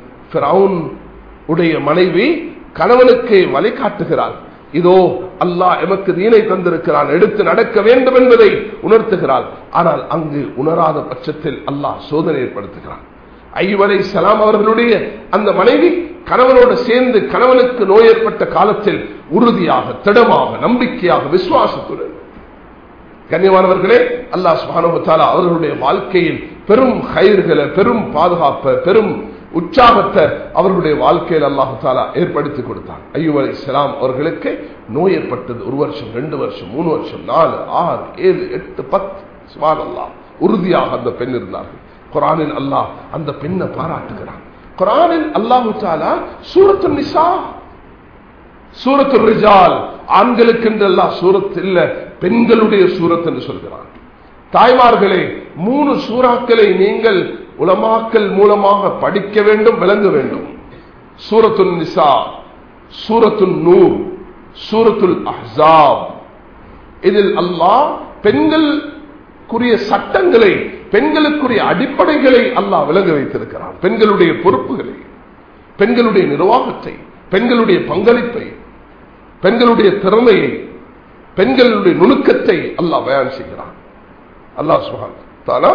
உடைய மனைவி கணவனுக்கு வழிகாட்டுகிறார் இதோ அல்லாஹ் எமக்கு தீனை தந்திருக்கிறான் எடுத்து நடக்க வேண்டும் என்பதை உணர்த்துகிறாள் ஆனால் அங்கு உணராத பட்சத்தில் அல்லாஹ் சோதனை ஏற்படுத்துகிறான் ஐவரை சலாம் அவர்களுடைய அந்த மனைவி கணவனோடு சேர்ந்து கணவனுக்கு நோய் ஏற்பட்ட காலத்தில் உறுதியாக திடமாக நம்பிக்கையாக விசுவாசத்துடன் கண்ணியமானவர்களே அல்லாஹ் சுபானுபத்தாலா அவர்களுடைய வாழ்க்கையில் பெரும் கயிர்களை பெரும் பாதுகாப்பை பெரும் உற்சாகத்தை அவர்களுடைய வாழ்க்கையில் அல்லாஹு தாலா ஏற்படுத்தி கொடுத்தார் ஐயூப் அலி இஸ்லாம் அவர்களுக்கு நோய் ஏற்பட்டது ஒரு வருஷம் ரெண்டு வருஷம் மூணு வருஷம் நாலு ஆறு ஏழு எட்டு பத்து சுமார் அல்லாஹ் உறுதியாக அந்த பெண் இருந்தார்கள் குரானில் அல்லாஹ் அந்த பெண்ணை பாராட்டுகிறான் குரானில் அல்லாஹு தாலா சூரத்து நிசா சூரத்து ரிஜால் ஆண்களுக்கு என்று எல்லாம் சூரத் இல்ல பெண்களுடைய சூரத் என்று சொல்கிறான் தாய்மார்களே மூணு சூறாக்களை நீங்கள் உலமாக்கல் மூலமாக படிக்க வேண்டும் விளங்க வேண்டும் சூரத்துல் நிசா சூரத்துல் நூர் சூரத்துல் அஹாப் இதில் அல்லாஹ் பெண்களுக்குரிய சட்டங்களை பெண்களுக்குரிய அடிப்படைகளை அல்லாஹ் விளங்க வைத்திருக்கிறான் பெண்களுடைய பொறுப்புகளை பெண்களுடைய நிர்வாகத்தை பெண்களுடைய பங்களிப்பை பெண்களுடைய திறமையை பெண்களுடைய நுணுக்கத்தை அல்லாஹ் பயான் செய்கிறான் அல்லாஹ் சுஹான் தானா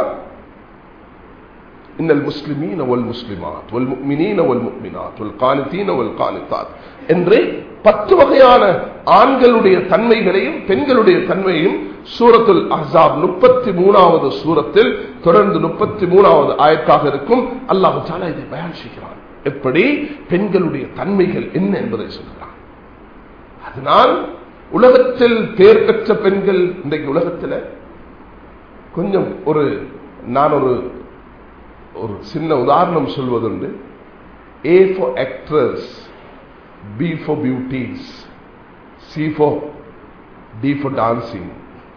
إن المسلمين والمسلمات والمؤمنين والمؤمنات والقانتين والقانتات என்று பத்து வகையான ஆண்களுடைய தன்மைகளையும் பெண்களுடைய தன்மையும் சூரத்துல் அஹாப் முப்பத்தி மூணாவது சூரத்தில் தொடர்ந்து முப்பத்தி மூணாவது ஆயத்தாக இருக்கும் அல்லாஹு தாலா இதை பயன் செய்கிறான் எப்படி பெண்களுடைய தன்மைகள் என்ன என்பதை சொல்கிறான் அதனால் உலகத்தில் பேர் பெற்ற பெண்கள் இன்றைக்கு உலகத்தில் கொஞ்சம் ஒரு நான் ஒரு ஒரு சின்ன உதாரணம் சொல்வதுண்டு A for actress B for beauties C for D for dancing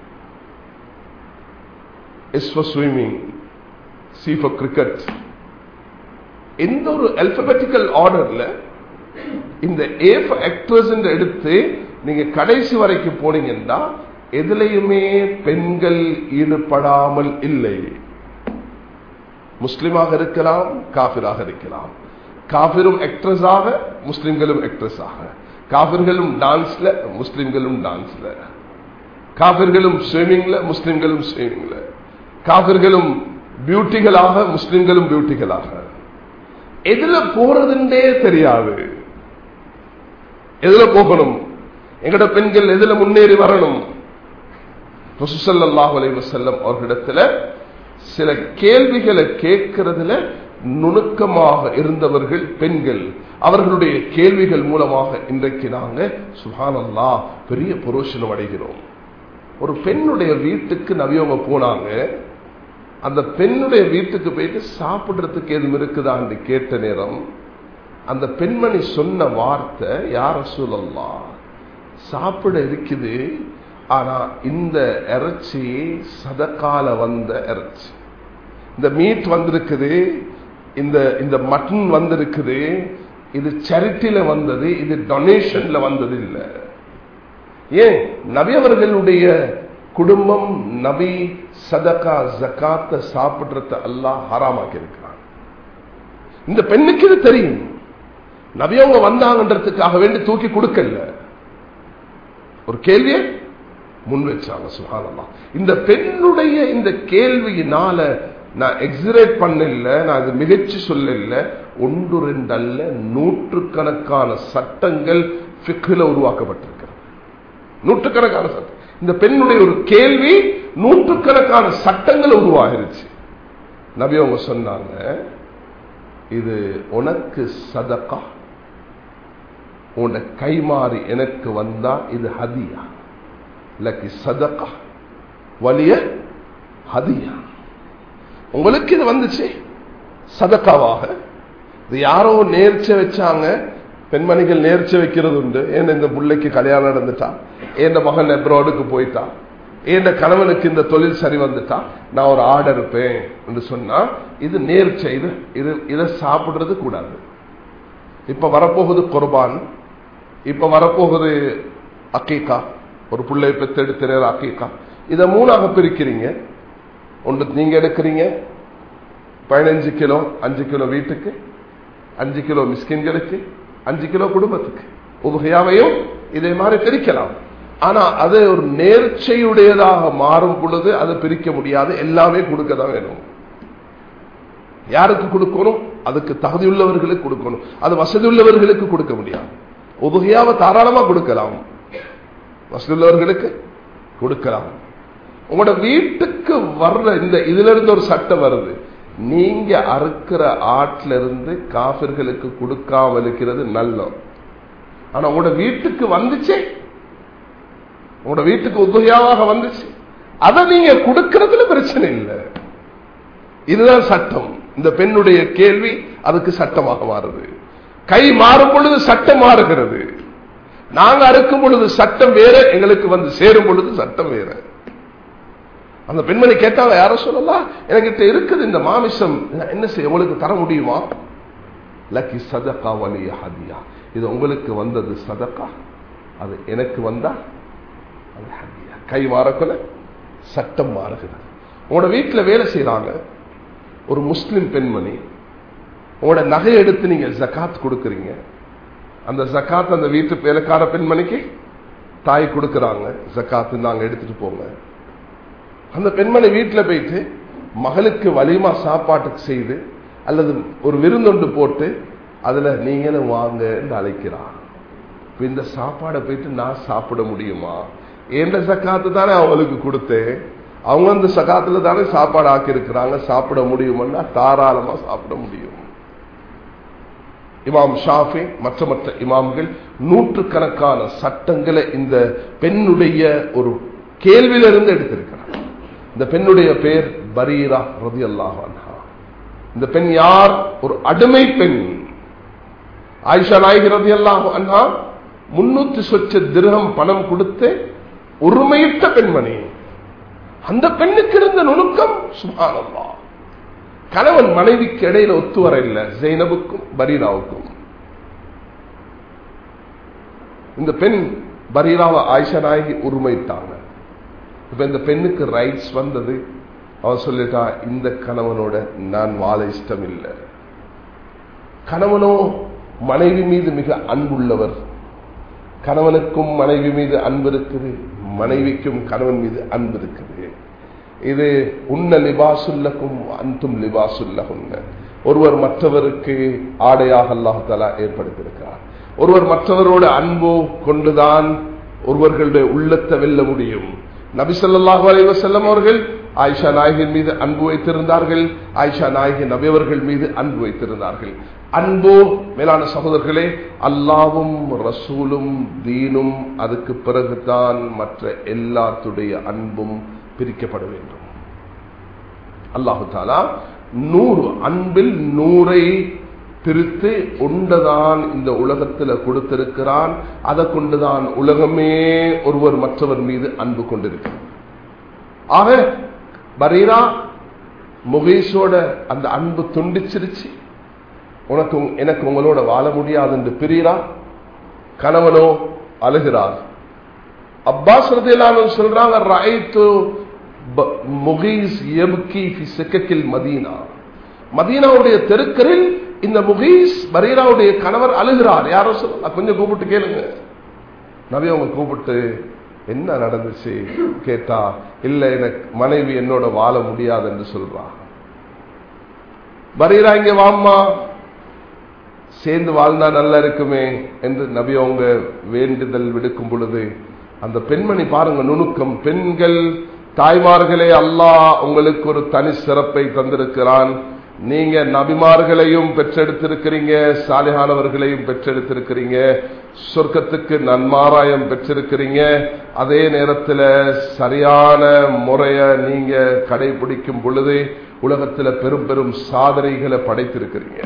S for swimming C for cricket எந்த ஒரு அல்பபெட்டிக்கல் ஆர்டர்ல இந்த ஏ ஃபார் ஆக்ட்ரஸ் எடுத்து நீங்க கடைசி வரைக்கும் போனீங்கன்னா எதுலையுமே பெண்கள் ஈடுபடாமல் இல்லை முஸ்லிமாக இருக்கலாம் காபிராக இருக்கலாம் காபிரும் ஆக்ட்ரஸ் ஆக முஸ்லிம்களும் ஆக்ட்ரஸ் ஆக காபிர்களும் டான்ஸ்ல முஸ்லிம்களும் டான்ஸ்ல காபிர்களும் ஸ்விமிங்ல முஸ்லிம்களும் ஸ்விமிங்ல காபிர்களும் பியூட்டிகளாக முஸ்லிம்களும் பியூட்டிகளாக எதுல போறதுன்றே தெரியாது எதுல போகணும் எங்கட பெண்கள் எதுல முன்னேறி வரணும் ரசூசல்லாஹ் அலைவசல்லம் அவர்களிடத்துல சில கேள்விகளை கேட்கறதுல நுணுக்கமாக இருந்தவர்கள் பெண்கள் அவர்களுடைய கேள்விகள் மூலமாக இன்றைக்கு நாங்க சுகானல்லா பெரிய புரோஷனம் அடைகிறோம் ஒரு பெண்ணுடைய வீட்டுக்கு நவியவங்க போனாங்க அந்த பெண்ணுடைய வீட்டுக்கு போயிட்டு சாப்பிடுறதுக்கு எதுவும் இருக்குதான்னு கேட்ட நேரம் அந்த பெண்மணி சொன்ன வார்த்தை யார சொல்லலாம் சாப்பிட இருக்குது ஆனா இந்த இறைச்சி சதக்கால வந்த இறைச்சி இந்த மீட் வந்திருக்குது இந்த இந்த மட்டன் வந்திருக்குது இது சரிட்டில வந்தது இது டொனேஷன்ல வந்தது இல்லை ஏன் நபி அவர்களுடைய குடும்பம் நபி சதகா ஜக்காத்த சாப்பிடுறத அல்லாஹ் ஹராமாக்கி இருக்கிறான் இந்த பெண்ணுக்கு இது தெரியும் நபி அவங்க வந்தாங்கன்றதுக்காக வேண்டி தூக்கி கொடுக்கல ஒரு கேள்வியை முன் வச்சாங்க சுகானமா இந்த பெண்ணுடைய இந்த கேள்வியினால நான் எக்ஸிரேட் பண்ணல நான் அது மிகச்சி சொல்லல ஒன்று ரெண்டு அல்ல நூற்றுக்கணக்கான சட்டங்கள் ஃபிக்கில் உருவாக்கப்பட்டிருக்கிறது நூற்றுக்கணக்கான சட்டம் இந்த பெண்ணுடைய ஒரு கேள்வி நூற்றுக்கணக்கான சட்டங்கள் உருவாகிருச்சு நபி அவங்க சொன்னாங்க இது உனக்கு சதக்கா உன்ட கைமாறி எனக்கு வந்தா இது ஹதியா லக்கி சதக்கா வலிய ஹதியா உங்களுக்கு இது வந்துச்சு சதக்காவாக இது யாரோ நேர்ச்ச வச்சாங்க பெண்மணிகள் நேர்ச்ச வைக்கிறது உண்டு ஏன் இந்த பிள்ளைக்கு கல்யாணம் நடந்துட்டா ஏன் மகன் எப்ரோடுக்கு போயிட்டா ஏன் கணவனுக்கு இந்த தொழில் சரி வந்துட்டா நான் ஒரு ஆர்டர் இருப்பேன் என்று சொன்னா இது நேர்ச்சை இது இது இதை சாப்பிடுறது கூடாது இப்ப வரப்போகுது குர்பான் இப்ப வரப்போகுது அக்கீக்கா ஒரு பிள்ளை பெத்தெடுத்த நேரம் அக்கீக்கா இதை மூணாக பிரிக்கிறீங்க ஒன்று நீங்க எடுக்கிறீங்க பதினஞ்சு கிலோ அஞ்சு கிலோ வீட்டுக்கு அஞ்சு கிலோ மிஸ்கின்களுக்கு அஞ்சு கிலோ குடும்பத்துக்கு உபகையாவையும் இதே மாதிரி பிரிக்கலாம் ஆனா அது ஒரு நேர்ச்சையுடையதாக மாறும் பொழுது அதை பிரிக்க முடியாது எல்லாமே கொடுக்க தான் வேணும் யாருக்கு கொடுக்கணும் அதுக்கு தகுதியுள்ளவர்களுக்கு கொடுக்கணும் அது வசதி உள்ளவர்களுக்கு கொடுக்க முடியாது உபகையாவை தாராளமா கொடுக்கலாம் வசதி உள்ளவர்களுக்கு கொடுக்கலாம் உங்களோட வீட்டுக்கு வர்ற இந்த இதுல இருந்து ஒரு சட்டம் வருது நீங்க அறுக்கிற ஆட்டில இருந்து காபிர்களுக்கு கொடுக்காம இருக்கிறது நல்லம் ஆனா உங்களோட வீட்டுக்கு வந்துச்சே உங்களோட வீட்டுக்கு உதவியாக வந்துச்சு அதை நீங்க கொடுக்கறதுல பிரச்சனை இல்லை இதுதான் சட்டம் இந்த பெண்ணுடைய கேள்வி அதுக்கு சட்டமாக மாறுது கை மாறும் பொழுது சட்டம் மாறுகிறது நாங்க அறுக்கும் பொழுது சட்டம் வேற எங்களுக்கு வந்து சேரும் பொழுது சட்டம் வேற அந்த பெண்மணி கேட்டாங்க யார சொல்லலாம் என்கிட்ட இருக்குது இந்த மாமிசம் என்ன செய்ய உங்களுக்கு தர முடியுமா லக்கி சதகா வலிய ஹதியா இது உங்களுக்கு வந்தது சதக்கா அது எனக்கு வந்தா அது ஹதியா கை மாறக்குள்ள சட்டம் மாறுகிறது உங்களோட வீட்டில் வேலை செய்யறாங்க ஒரு முஸ்லிம் பெண்மணி உங்களோட நகை எடுத்து நீங்க ஜக்காத் கொடுக்குறீங்க அந்த ஜக்காத் அந்த வீட்டு வேலைக்கார பெண்மணிக்கு தாய் கொடுக்கறாங்க ஜக்காத்து நாங்க எடுத்துட்டு போங்க அந்த பெண்மணி வீட்டில் போயிட்டு மகளுக்கு வலிமா சாப்பாட்டுக்கு செய்து அல்லது ஒரு விருந்தொண்டு போட்டு அதுல நீங்களும் வாங்க என்று அழைக்கிறான் இந்த சாப்பாடை போயிட்டு நான் சாப்பிட முடியுமா எந்த சக்காத்து தானே அவங்களுக்கு கொடுத்தேன் அவங்க அந்த சகாத்துல தானே சாப்பாடு ஆக்கி இருக்கிறாங்க சாப்பிட முடியும்னா தாராளமா சாப்பிட முடியும் இமாம் ஷாஃபி மற்ற மற்ற இமாம்கள் நூற்றுக்கணக்கான சட்டங்களை இந்த பெண்ணுடைய ஒரு கேள்வியிலிருந்து எடுத்திருக்கிறார் இந்த பெண்ணுடைய பெயர் பரீரா ரதி அல்லாஹா இந்த பெண் யார் ஒரு அடிமை பெண் ஆயிஷா நாயகி ரதி அல்லாஹ் அண்ணா முன்னூத்தி சொச்ச திருகம் பணம் கொடுத்து உரிமையிட்ட பெண்மணி அந்த பெண்ணுக்கு இருந்த நுணுக்கம் சுபானல்லா கணவன் மனைவிக்கு இடையில ஒத்து வர இல்லை ஜெய்னபுக்கும் பரீராவுக்கும் இந்த பெண் பரீராவை ஆயிஷா நாயகி உரிமையிட்டாங்க இப்ப இந்த பெண்ணுக்கு ரைட்ஸ் வந்தது அவ சொல்லிட்டா இந்த கணவனோட நான் வாழ இஷ்டம் இல்லை கணவனோ மனைவி மீது மிக அன்புள்ளவர் கணவனுக்கும் மனைவி மீது அன்பு இருக்குது மனைவிக்கும் கணவன் மீது அன்பு இருக்குது இது உன்ன லிபாசுல்லக்கும் அன்தும் லிபாசுல்லகுன்ன ஒருவர் மற்றவருக்கு ஆடையாக அல்லாஹாலா ஏற்படுத்தியிருக்கிறார் ஒருவர் மற்றவரோட அன்பு கொண்டுதான் ஒருவர்களுடைய உள்ளத்தை வெல்ல முடியும் நபிசல்லாஹு அலைவசல்லம் அவர்கள் ஆயிஷா நாயகின் மீது அன்பு வைத்திருந்தார்கள் ஆயிஷா நாயகி நபியவர்கள் மீது அன்பு வைத்திருந்தார்கள் அன்போ மேலான சகோதரர்களே அல்லாவும் ரசூலும் தீனும் அதுக்கு பிறகுதான் மற்ற எல்லாத்துடைய அன்பும் பிரிக்கப்பட வேண்டும் அல்லாஹு தாலா நூறு அன்பில் நூறை பிரித்து உண்டதான் இந்த உலகத்தில் கொடுத்திருக்கிறான் அதை கொண்டுதான் உலகமே ஒருவர் மற்றவர் மீது அன்பு கொண்டிருக்கிறார் ஆக பரீரா முகேஷோட அந்த அன்பு துண்டிச்சிருச்சு உனக்கு எனக்கு உங்களோட வாழ முடியாது என்று பிரியரா கணவனோ அழுகிறார் அப்பாஸ் ரதியலானு சொல்றாங்க ரைத்து முகீஸ் எம்கி ஃபி செக்கக்கில் மதீனா மதீனாவுடைய தெருக்கரில் இந்த முகீஸ் பரீராவுடைய கணவர் அழுகிறார் யாரோ சொல்ல கொஞ்சம் கூப்பிட்டு கேளுங்க நபி அவங்க கூப்பிட்டு என்ன நடந்துச்சு கேட்டா இல்ல எனக்கு மனைவி என்னோட வாழ முடியாது என்று சொல்றா பரீரா இங்க வாம்மா சேர்ந்து வாழ்ந்தா நல்லா இருக்குமே என்று நபி அவங்க வேண்டுதல் விடுக்கும் பொழுது அந்த பெண்மணி பாருங்க நுணுக்கம் பெண்கள் தாய்மார்களே அல்லாஹ் உங்களுக்கு ஒரு தனி சிறப்பை தந்திருக்கிறான் நீங்க நபிமார்களையும் பெற்றெடுத்திருக்கிறீங்க சாலிகானவர்களையும் பெற்றெடுத்திருக்கிறீங்க சொர்க்கத்துக்கு நன்மாராயம் பெற்றிருக்கிறீங்க அதே நேரத்தில் சரியான முறைய நீங்க கடைபிடிக்கும் பொழுது உலகத்தில் பெரும் பெரும் சாதனைகளை படைத்திருக்கிறீங்க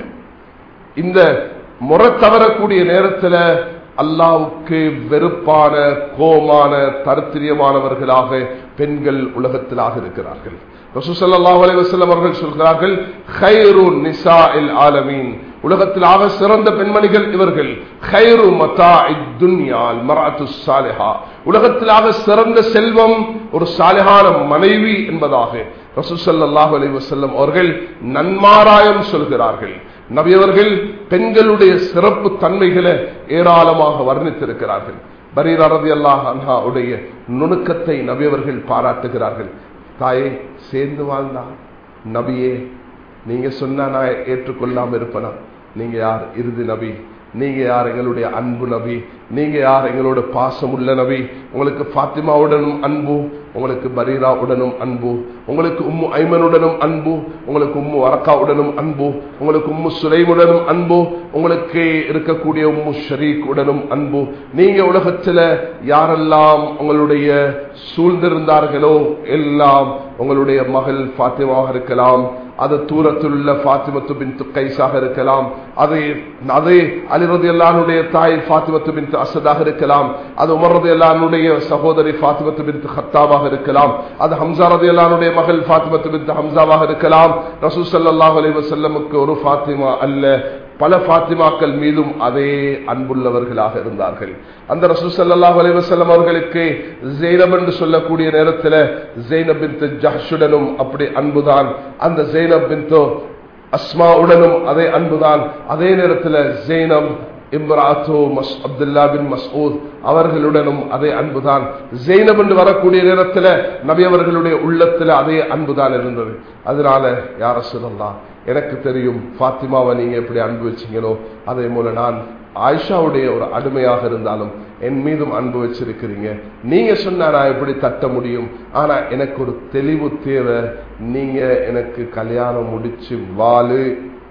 இந்த முறை தவறக்கூடிய நேரத்தில் அல்லாவுக்கு வெறுப்பான கோமான தருத்திரியமானவர்களாக பெண்கள் உலகத்திலாக இருக்கிறார்கள் ரசூசல்லாஹ் அலைவசல்லம் அவர்கள் சொல்கிறார்கள் ஹைரு நிசா இல் ஆலமீன் உலகத்தில் ஆக சிறந்த பெண்மணிகள் இவர்கள் ஹைரு மதா துன்யால் மராத்து சாலிஹா உலகத்திலாக சிறந்த செல்வம் ஒரு சாலிஹான மனைவி என்பதாக ரசூசல்லாஹ் அலைவசல்லம் அவர்கள் நன்மாராயம் சொல்கிறார்கள் நபியவர்கள் பெண்களுடைய சிறப்பு தன்மைகளை ஏராளமாக வர்ணித்திருக்கிறார்கள் பரீரதி அல்லாஹ் அன்ஹா உடைய நுணுக்கத்தை நபியவர்கள் பாராட்டுகிறார்கள் தாயே சேர்ந்து வாழ்ந்தா நபியே நீங்க சொன்னா நான் ஏற்றுக்கொள்ளாம இருப்பனா நீங்க யார் இறுதி நபி நீங்க யார் எங்களுடைய அன்பு நபி நீங்க யார் எங்களோட பாசம் உள்ள நபி உங்களுக்கு பாத்திமாவுடனும் அன்பு உங்களுக்கு பரீரா உடனும் அன்பு உங்களுக்கு உம்மு ஐமனுடனும் அன்பு உங்களுக்கு உம்மு வரக்காவுடனும் அன்பு உங்களுக்கு உம்மு சுலைமுடனும் அன்பு உங்களுக்கு இருக்கக்கூடிய உம்மு ஷரீக் உடனும் அன்பு நீங்க உலகத்துல யாரெல்லாம் உங்களுடைய சூழ்ந்திருந்தார்களோ எல்லாம் உங்களுடைய மகள் பாத்திமாவாக இருக்கலாம் அது தூரத்தில் உள்ள பாத்திமத்து பின் கைசாக இருக்கலாம் அது அதே அலிரது எல்லாருடைய தாய் பாத்திமத்து பின் அசதாக இருக்கலாம் அது உமரது எல்லாருடைய சகோதரி பாத்திமத்து பின் ஹத்தாவாக இருக்கலாம் அது ஹம்சாரது எல்லாருடைய மகள் பாத்திமத்து பின் ஹம்சாவாக இருக்கலாம் ரசூ சல்லாஹ் அலி வசல்லமுக்கு ஒரு பாத்திமா அல்ல பல பாத்திமாக்கள் மீதும் அதே அன்புள்ளவர்களாக இருந்தார்கள் அந்த ரசூசல்லாஹ் அலைவசல்லம் அவர்களுக்கு ஜெய்னப் என்று சொல்லக்கூடிய நேரத்தில் ஜெய்னப் பின் ஜஹ்ஷுடனும் அப்படி அன்புதான் அந்த ஜெய்னப் பின் அஸ்மாவுடனும் அதே அன்புதான் அதே நேரத்தில் ஜெய்னம் இம்ராத்தோ மஸ் அப்துல்லா பின் மசூத் அவர்களுடனும் அதே அன்புதான் ஜெய்னப் என்று வரக்கூடிய நேரத்தில் நபி அவர்களுடைய உள்ளத்தில் அதே அன்புதான் இருந்தது அதனால யார சொல்லலாம் எனக்கு தெரியும் பாத்திமாவை நீங்க எப்படி அன்பு வச்சீங்களோ அதே போல நான் ஆயிஷாவுடைய ஒரு அடிமையாக இருந்தாலும் என் மீதும் அன்பு வச்சிருக்கிறீங்க நீங்க சொன்னா நான் எப்படி தட்ட முடியும் ஆனா எனக்கு ஒரு தெளிவு தேவை நீங்க எனக்கு கல்யாணம் முடிச்சு வாழு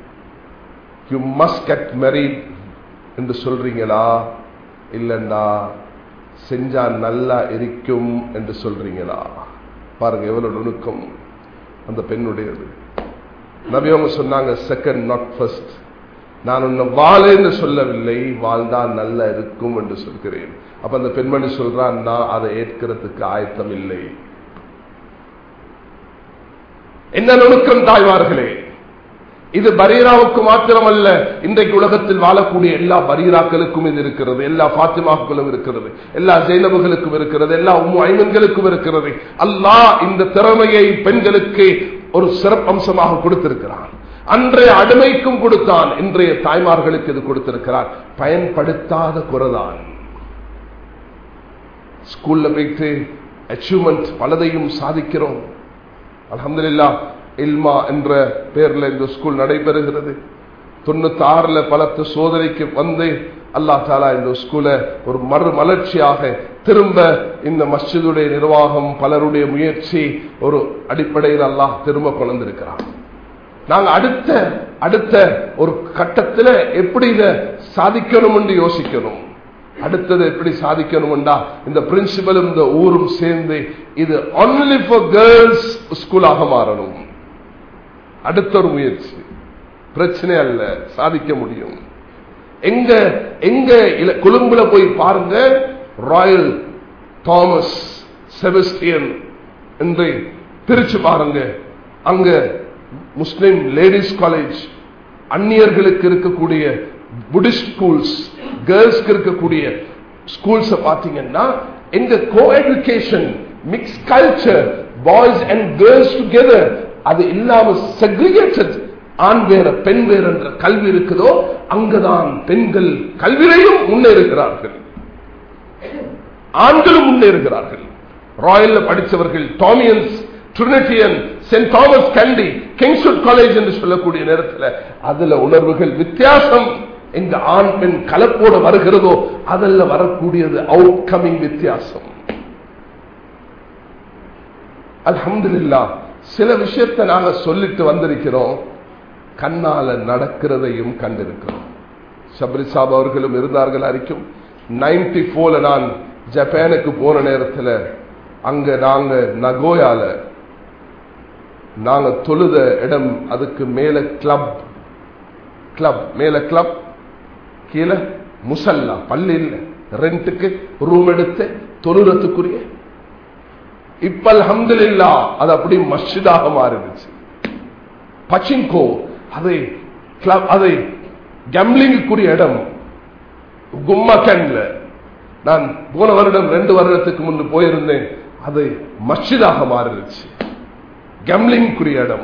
யூ மஸ்ட் கெட் மேரிட் என்று சொல்றீங்களா இல்லண்டா செஞ்சா நல்லா இருக்கும் என்று சொல்றீங்களா பாருங்க எவ்வளவு நுணுக்கம் அந்த பெண்ணுடையது நபி அவங்க சொன்னாங்க செகண்ட் நாட் ஃபர்ஸ்ட் நான் உன்னை வாழன்னு சொல்லவில்லை வாழ்ந்தால் நல்லா இருக்கும் என்று சொல்கிறேன் அப்ப அந்த பெண்மணி சொல்றான் நான் அதை ஏற்கிறதுக்கு ஆயத்தம் இல்லை என்ன நுணுக்கம் தாய்மார்களே இது பரீராவுக்கு மாத்திரமல்ல இன்றைக்கு உலகத்தில் வாழக்கூடிய எல்லா பரீராக்களுக்கும் இது இருக்கிறது எல்லா பாத்திமாக்களும் இருக்கிறது எல்லா ஜெயினபுகளுக்கும் இருக்கிறது எல்லா உம்மு ஐமன்களுக்கும் இருக்கிறது அல்லாஹ் இந்த திறமையை பெண்களுக்கு ஒரு சிறப்பம்சமாக கொடுத்திருக்கிறான் அன்றைய அடிமைக்கும் கொடுத்தான் இன்றைய தாய்மார்களுக்கு இது கொடுத்திருக்கிறார் பயன்படுத்தாத குறைதான் ஸ்கூல்ல போயிட்டு அச்சீவ்மெண்ட் பலதையும் சாதிக்கிறோம் அலமதுல்லா இல்மா என்ற பெயர்ல இந்த ஸ்கூல் நடைபெறுகிறது தொண்ணூத்தி ஆறுல பலத்து சோதனைக்கு வந்து அல்லா தாலா இந்த ஸ்கூல ஒரு மறு மலர்ச்சியாக திரும்ப இந்த மஸ்ஜிதுடைய நிர்வாகம் பலருடைய முயற்சி ஒரு அடிப்படையில் அல்லாஹ் திரும்ப கொண்டிருக்கிறான் நாங்க அடுத்த அடுத்த ஒரு கட்டத்தில் எப்படி இதை சாதிக்கணும் என்று யோசிக்கணும் அடுத்தது எப்படி சாதிக்கணும்டா இந்த பிரின்சிபலும் இந்த ஊரும் சேர்ந்து இது ஒன்லி ஃபார் கேர்ள்ஸ் ஸ்கூலாக மாறணும் அடுத்த ஒரு முயற்சி பிரச்சனை அல்ல சாதிக்க முடியும் எங்க எங்க கொழும்புல போய் பாருங்க ராயல் தாமஸ் செபஸ்டியன் என்று பிரிச்சு பாருங்க அங்க முஸ்லிம் லேடிஸ் காலேஜ் அந்நியர்களுக்கு இருக்கக்கூடிய புடிஸ்ட் ஸ்கூல்ஸ் கேர்ள்ஸ்க்கு இருக்கக்கூடிய ஸ்கூல்ஸ் பாத்தீங்கன்னா எங்க co education mix culture boys and girls together அது இல்லாம செக்ரிகேட்டட் ஆண் வேற பெண் வேற என்ற கல்வி இருக்குதோ அங்குதான் பெண்கள் கல்வியிலையும் முன்னேறுகிறார்கள் ஆண்களும் முன்னேறுகிறார்கள் ராயல்ல படித்தவர்கள் Thomians Trinitian saint Thomas Kandy Kingswood college என்று சொல்லக்கூடிய நேரத்தில் அதுல உணர்வுகள் வித்தியாசம் எங்க ஆண் பெண் கலப்போட வருகிறதோ அதில் வரக்கூடியது அவுட் கமிங் வித்தியாசம் அல்ஹம்துலில்லா சில விஷயத்தை நாங்க சொல்லிட்டு வந்திருக்கிறோம் கண்ணால நடக்கிறதையும் கண்டிருக்கிறோம் சபரி சாப் அவர்களும் இருந்தார்கள் அறிக்கும் நைன்டி போர்ல நான் ஜப்பானுக்கு போன நேரத்தில் அங்க நாங்க நகோயால நாங்க தொழுத இடம் அதுக்கு மேல கிளப் கிளப் மேல கிளப் கீழே முசல்லா பள்ளி இல்ல ரெண்டுக்கு ரூம் எடுத்து தொழுறதுக்குரிய இப்ப அல்ஹம்துலில்லா அது அப்படி மஸ்ஜிதாக மாறிடுச்சு பச்சிங்கோ அதை கிளப் அதை கம்லிங்குக்குரிய இடம் கும்மக்கன்ல நான் போன வருடம் ரெண்டு வருடத்துக்கு முன்பு போயிருந்தேன் அது மஸ்ஜிதாக மாறிடுச்சு கம்லிங்குரிய இடம்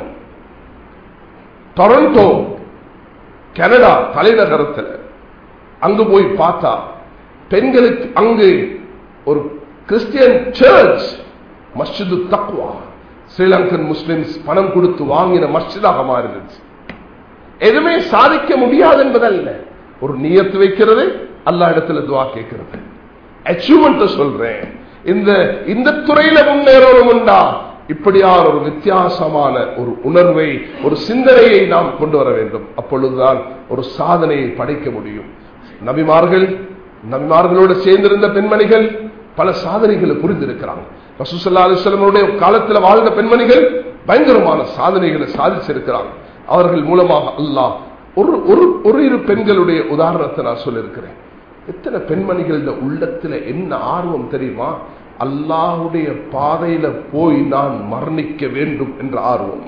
டொரண்டோ கனடா தலைநகரத்தில் அங்கு போய் பார்த்தா பெண்களுக்கு அங்கு ஒரு கிறிஸ்டியன் சர்ச் மஸ்ஜிது தக்குவா ஸ்ரீலங்கன் முஸ்லிம்ஸ் பணம் கொடுத்து வாங்கின மஸ்ஜிதாக மாறிடுச்சு எதுவுமே சாதிக்க முடியாது என்பதல்ல ஒரு நியத்து வைக்கிறது அல்லா இடத்துல துவா கேட்கிறது அச்சீவ்மெண்ட் சொல்றேன் இந்த இந்த துறையில முன்னேறணும் உண்டா இப்படியான ஒரு வித்தியாசமான ஒரு உணர்வை ஒரு சிந்தனையை நாம் கொண்டு வர வேண்டும் அப்பொழுதுதான் ஒரு சாதனையை படைக்க முடியும் நபிமார்கள் நபிமார்களோடு சேர்ந்திருந்த பெண்மணிகள் பல சாதனைகளை புரிந்திருக்கிறாங்க ரசூசல்லா அலிஸ்லமனுடைய காலத்தில் வாழ்ந்த பெண்மணிகள் பயங்கரமான சாதனைகளை சாதிச்சிருக்கிறாங்க அவர்கள் மூலமாக அல்லாஹ் ஒரு ஒரு ஒரு இரு பெண்களுடைய உதாரணத்தை நான் சொல்லியிருக்கிறேன் எத்தனை பெண்மணிகள் இந்த உள்ளத்துல என்ன ஆர்வம் தெரியுமா அல்லாஹுடைய பாதையில போய் நான் மரணிக்க வேண்டும் என்ற ஆர்வம்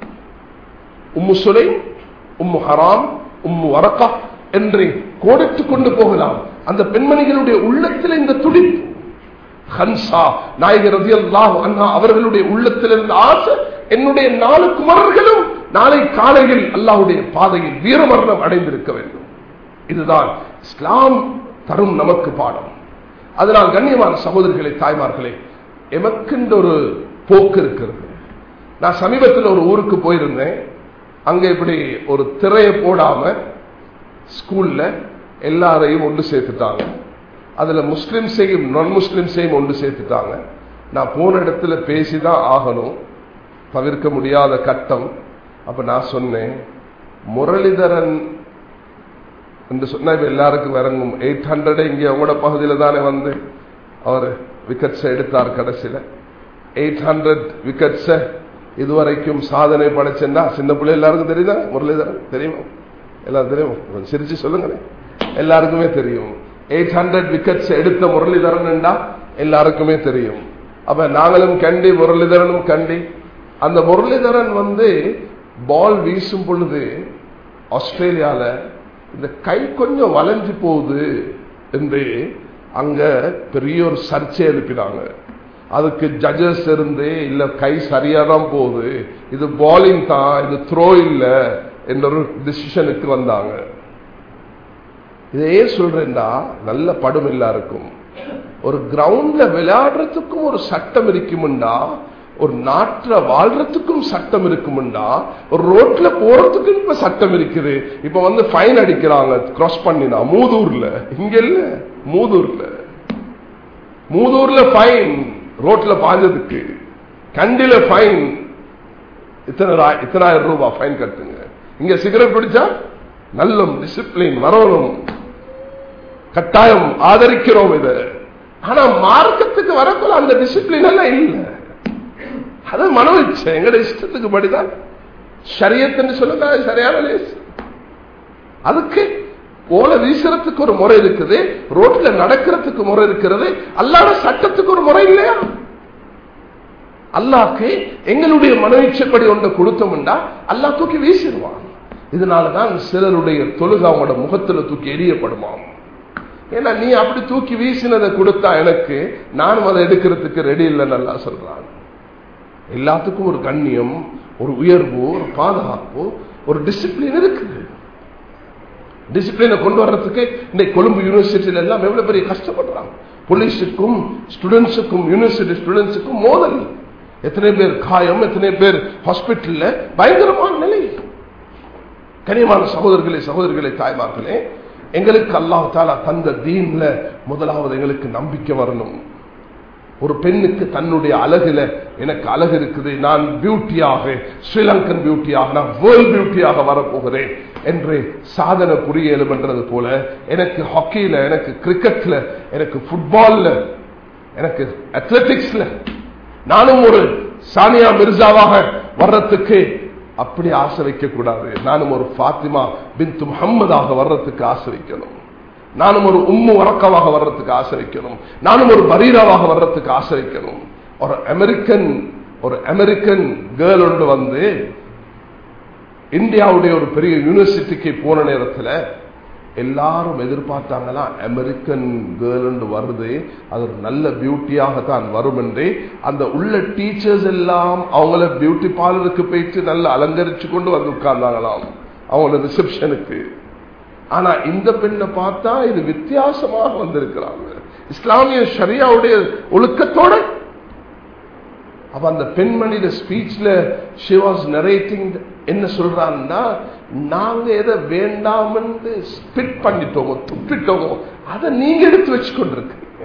உம்மு சுலை உம்மு ஹராம் உம்மு வரக்கா என்று கோடிட்டு கொண்டு போகலாம் அந்த பெண்மணிகளுடைய உள்ளத்தில் இந்த துடிப்பு ஹன்சா நாயகர் ரதியல்லாஹு அண்ணா அவர்களுடைய உள்ளத்தில் இருந்த ஆசை என்னுடைய நாலு குமரர்களும் நாளை காலையில் அல்லாஹுடைய பாதையில் வீரமரணம் அடைந்திருக்க வேண்டும் இதுதான் இஸ்லாம் தரும் நமக்கு பாடம் அதனால் கண்ணியமான சகோதரிகளை தாய்மார்களே எமக்குன்ற ஒரு போக்கு இருக்கிறது நான் சமீபத்தில் ஒரு ஊருக்கு போயிருந்தேன் அங்க இப்படி ஒரு திரையை போடாம ஸ்கூல்ல எல்லாரையும் ஒன்று சேர்த்துட்டாங்க அதுல முஸ்லிம்ஸையும் நான் முஸ்லிம்ஸையும் ஒன்று சேர்த்துட்டாங்க நான் போன இடத்துல பேசிதான் ஆகணும் தவிர்க்க முடியாத கட்டம் அப்ப நான் சொன்னேன் முரளிதரன் என்று சொன்னா இப்ப எல்லாருக்கும் இறங்கும் எயிட் ஹண்ட்ரட் இங்கே உங்களோட பகுதியில் தானே வந்து அவர் விக்கெட்ஸை எடுத்தார் கடைசியில் எயிட் ஹண்ட்ரட் விக்கெட்ஸை இதுவரைக்கும் சாதனை படைச்சேன்னா சின்ன பிள்ளை எல்லாருக்கும் தெரியுதா முரளிதரன் தெரியுமா எல்லாரும் தெரியும் கொஞ்சம் சிரிச்சு சொல்லுங்களேன் எல்லாருக்குமே தெரியும் எயிட் ஹண்ட்ரட் விக்கெட்ஸ் எடுத்த முரளிதரன் எல்லாருக்குமே தெரியும் அப்ப நாங்களும் கண்டி முரளிதரனும் கண்டி அந்த முரளிதரன் வந்து பால் வீசும் பொழுது ஆஸ்திரேலியால இந்த கை கொஞ்சம் வளைஞ்சு போகுது என்று அங்க பெரிய ஒரு சர்ச்சை எழுப்பினாங்க அதுக்கு ஜட்ஜஸ் இருந்து இல்ல கை சரியா தான் போகுது இது பாலிங் தான் இது த்ரோ இல்ல என்ற ஒரு டிசிஷனுக்கு வந்தாங்க இதே சொல்றேன்டா நல்ல படம் எல்லாருக்கும் ஒரு கிரவுண்ட்ல விளையாடுறதுக்கும் ஒரு சட்டம் இருக்குமுண்டா ஒரு நாட்டுல வாழ்றதுக்கும் சட்டம் இருக்குமுண்டா ஒரு ரோட்ல போறதுக்கும் இப்ப சட்டம் இருக்குது இப்ப வந்து ஃபைன் அடிக்கிறாங்க கிராஸ் பண்ணினா மூதூர்ல இங்க இல்ல மூதூர்ல மூதூர்ல ஃபைன் ரோட்ல பாஞ்சதுக்கு கண்டில ஃபைன் இத்தனை ரா- இத்தனாயிரம் ரூபாய் ஃபைன் கட்டுங்க இங்க சிகரெட் பிடிச்சா நல்ல டிசிப்ளின் வரணும் கட்டாயம் ஆதரிக்கிறோம் இதை ஆனா மார்க்கத்துக்கு வரக்குள்ள அந்த டிசிப்ளின் எல்லாம் இல்ல அது மனோ இச்சை எங்கட இஷ்டத்துக்கு படிதான் சரியத்துன்னு சொல்லுங்க அது சரியான லேஸ் அதுக்கு ஓலை வீசுறதுக்கு ஒரு முறை இருக்குது ரோட்ல நடக்கிறதுக்கு முறை இருக்கிறது அல்லாத சட்டத்துக்கு ஒரு முறை இல்லையா அல்லாக்கு எங்களுடைய மன இச்சைப்படி ஒன்றை கொடுத்தோம்டா அல்லாஹ் தூக்கி வீசிடுவான் இதனாலதான் சிலருடைய தொழுகை அவங்களோட முகத்துல தூக்கி எரியப்படுமாம் ஏன்னா நீ அப்படி தூக்கி வீசினதை கொடுத்தா எனக்கு நானும் அதை எடுக்கிறதுக்கு ரெடி இல்லைன்னு நல்லா சொல்றான் எல்லாத்துக்கும் ஒரு கண்ணியம் ஒரு உயர்வு ஒரு பாதுகாப்பு ஒரு டிசிப்ளின் இருக்குது டிசிப்ளினை கொண்டு வர்றதுக்கு இன்னைக்கு கொழும்பு யூனிவர்சிட்டியில எல்லாம் எவ்வளவு பெரிய கஷ்டப்படுறாங்க போலீஸுக்கும் ஸ்டூடெண்ட்ஸுக்கும் யூனிவர்சிட்டி ஸ்டூடெண்ட்ஸுக்கும் மோதல் எத்தனை பேர் காயம் எத்தனை பேர் ஹாஸ்பிட்டல்ல பயங்கரமான நிலை கனியமான சகோதரர்களே சகோதரிகளே தாய்மார்களே எங்களுக்கு அல்லாஹ் தாலா தந்த தீன்ல முதலாவது எங்களுக்கு நம்பிக்கை வரணும் ஒரு பெண்ணுக்கு தன்னுடைய அழகுல எனக்கு அழகு இருக்குது நான் பியூட்டியாக ஸ்ரீலங்கன் பியூட்டியாக நான் வேர்ல்ட் பியூட்டியாக வரப்போகிறேன் என்று சாதனை புரிய என்றது போல எனக்கு ஹாக்கியில எனக்கு கிரிக்கெட்ல எனக்கு ஃபுட்பால்ல எனக்கு அத்லெட்டிக்ஸ்ல நானும் ஒரு சானியா மிர்சாவாக வர்றதுக்கு அப்படி ஆசை வைக்க கூடாது நானும் ஒரு ஃபாத்திமா பின் முகம்மதாக வர்றதுக்கு ஆசை வைக்கணும் நானும் ஒரு உம்மு வரக்கவாக வர்றதுக்கு ஆசை வைக்கணும் நானும் ஒரு பரீராவாக வர்றதுக்கு ஆசை வைக்கணும் ஒரு அமெரிக்கன் ஒரு அமெரிக்கன் கேர்ள் ஒன்று வந்து இந்தியாவுடைய ஒரு பெரிய யூனிவர்சிட்டிக்கு போன நேரத்தில் எல்லாரும் எதிர்பார்த்தாங்களா அமெரிக்கன் கேர்ள் வருது அது ஒரு நல்ல பியூட்டியாக தான் வரும் என்று அந்த உள்ள டீச்சர்ஸ் எல்லாம் அவங்கள பியூட்டி பார்லருக்கு போயிட்டு நல்லா அலங்கரிச்சு கொண்டு வந்து உட்கார்ந்தாங்களாம் அவங்கள ரிசப்ஷனுக்கு ஆனா இந்த பெண்ணை பார்த்தா இது வித்தியாசமாக வந்திருக்கிறாங்க இஸ்லாமிய ஷரியாவுடைய ஒழுக்கத்தோட அப்ப அந்த பெண்மணியில ஸ்பீச்ல ஷி வாஸ் நரேட்டிங் என்ன சொல்றான்னா நாங்க எதை வேண்டாம்னு ஸ்பிட் பண்ணிட்டோமோ துப்பிட்டோமோ அதை நீங்க எடுத்து வச்சு கொண்டிருக்கீங்க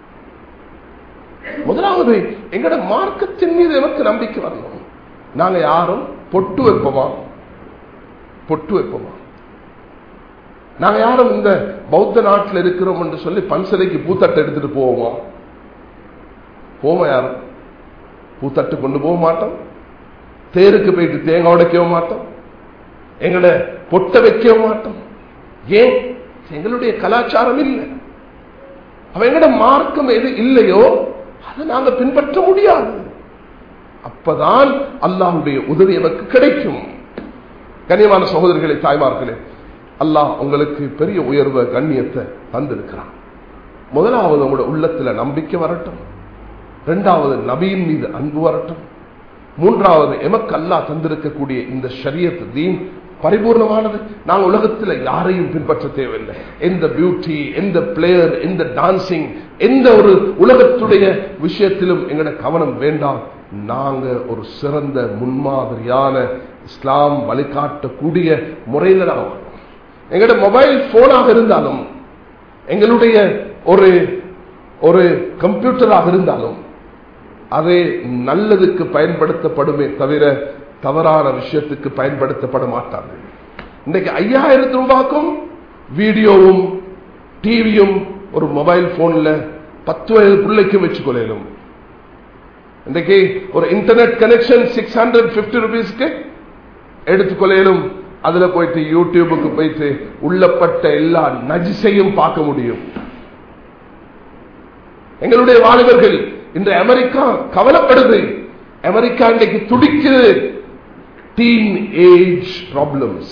முதலாவது எங்கட மார்க்கத்தின் மீது எனக்கு நம்பிக்கை வரணும் நாங்க யாரும் பொட்டு வைப்போமா பொட்டு வைப்போமா நாங்க யாரும் இந்த பௌத்த நாட்டில் இருக்கிறோம் என்று சொல்லி பன்சலைக்கு பூத்தட்டை எடுத்துட்டு போவோமா போவோமா யாரும் பூத்தட்டு கொண்டு போக மாட்டோம் தேருக்கு போயிட்டு தேங்காய் உடைக்கவும் மாட்டோம் எங்களை பொட்ட வைக்கவும் மாட்டோம் ஏன் எங்களுடைய கலாச்சாரம் இல்லை அவ எங்கட மார்க்கம் எது இல்லையோ அதை நாங்க பின்பற்ற முடியாது அப்பதான் அல்லாஹுடைய உதவி எனக்கு கிடைக்கும் கண்ணியமான சகோதரிகளை தாய்மார்களே அல்லாஹ் உங்களுக்கு பெரிய உயர்வ கண்ணியத்தை தந்திருக்கிறான் முதலாவது உங்களோட உள்ளத்துல நம்பிக்கை வரட்டும் இரண்டாவது நபியின் மீது அன்பு வரட்டும் மூன்றாவது எமக்கு அல்லாஹ் தந்திருக்கக்கூடிய இந்த ஷரியத் தீன் பரிபூர்ணமானது நாங்கள் உலகத்தில் யாரையும் பின்பற்ற தேவையில்லை எந்த பியூட்டி எந்த பிளேயர் எந்த டான்சிங் எந்த ஒரு உலகத்துடைய விஷயத்திலும் எங்களோட கவனம் வேண்டாம் நாங்க ஒரு சிறந்த முன்மாதிரியான இஸ்லாம் வழிகாட்டக்கூடிய முறையில் நாங்கள் வாழணும் எங்களோட மொபைல் போனாக இருந்தாலும் எங்களுடைய ஒரு ஒரு கம்ப்யூட்டராக இருந்தாலும் அது நல்லதுக்கு பயன்படுத்தப்படுமே தவிர தவறான விஷயத்துக்கு பயன்படுத்தப்பட மாட்டாது இன்னைக்கு ஐயாயிரத்து ரூபாய்க்கும் வீடியோவும் டிவியும் ஒரு மொபைல் போன்ல பத்து வயது பிள்ளைக்கும் வச்சுக்கொள்ளும் இன்றைக்கு ஒரு internet connection six hundred fifty ருபீஸ்க்கு எடுத்துக்கொள்ளும் அதுல போயிட்டு யூடியூபுக்கு போயிட்டு உள்ளப்பட்ட எல்லா நஜிசையும் பார்க்க முடியும் எங்களுடைய வாலிபர்கள் இன்று அமெரிக்கா கவலைப்படுது அமெரிக்கா இன்றைக்கு துடிக்குது டீன் ஏஜ் ப்ராப்ளம்ஸ்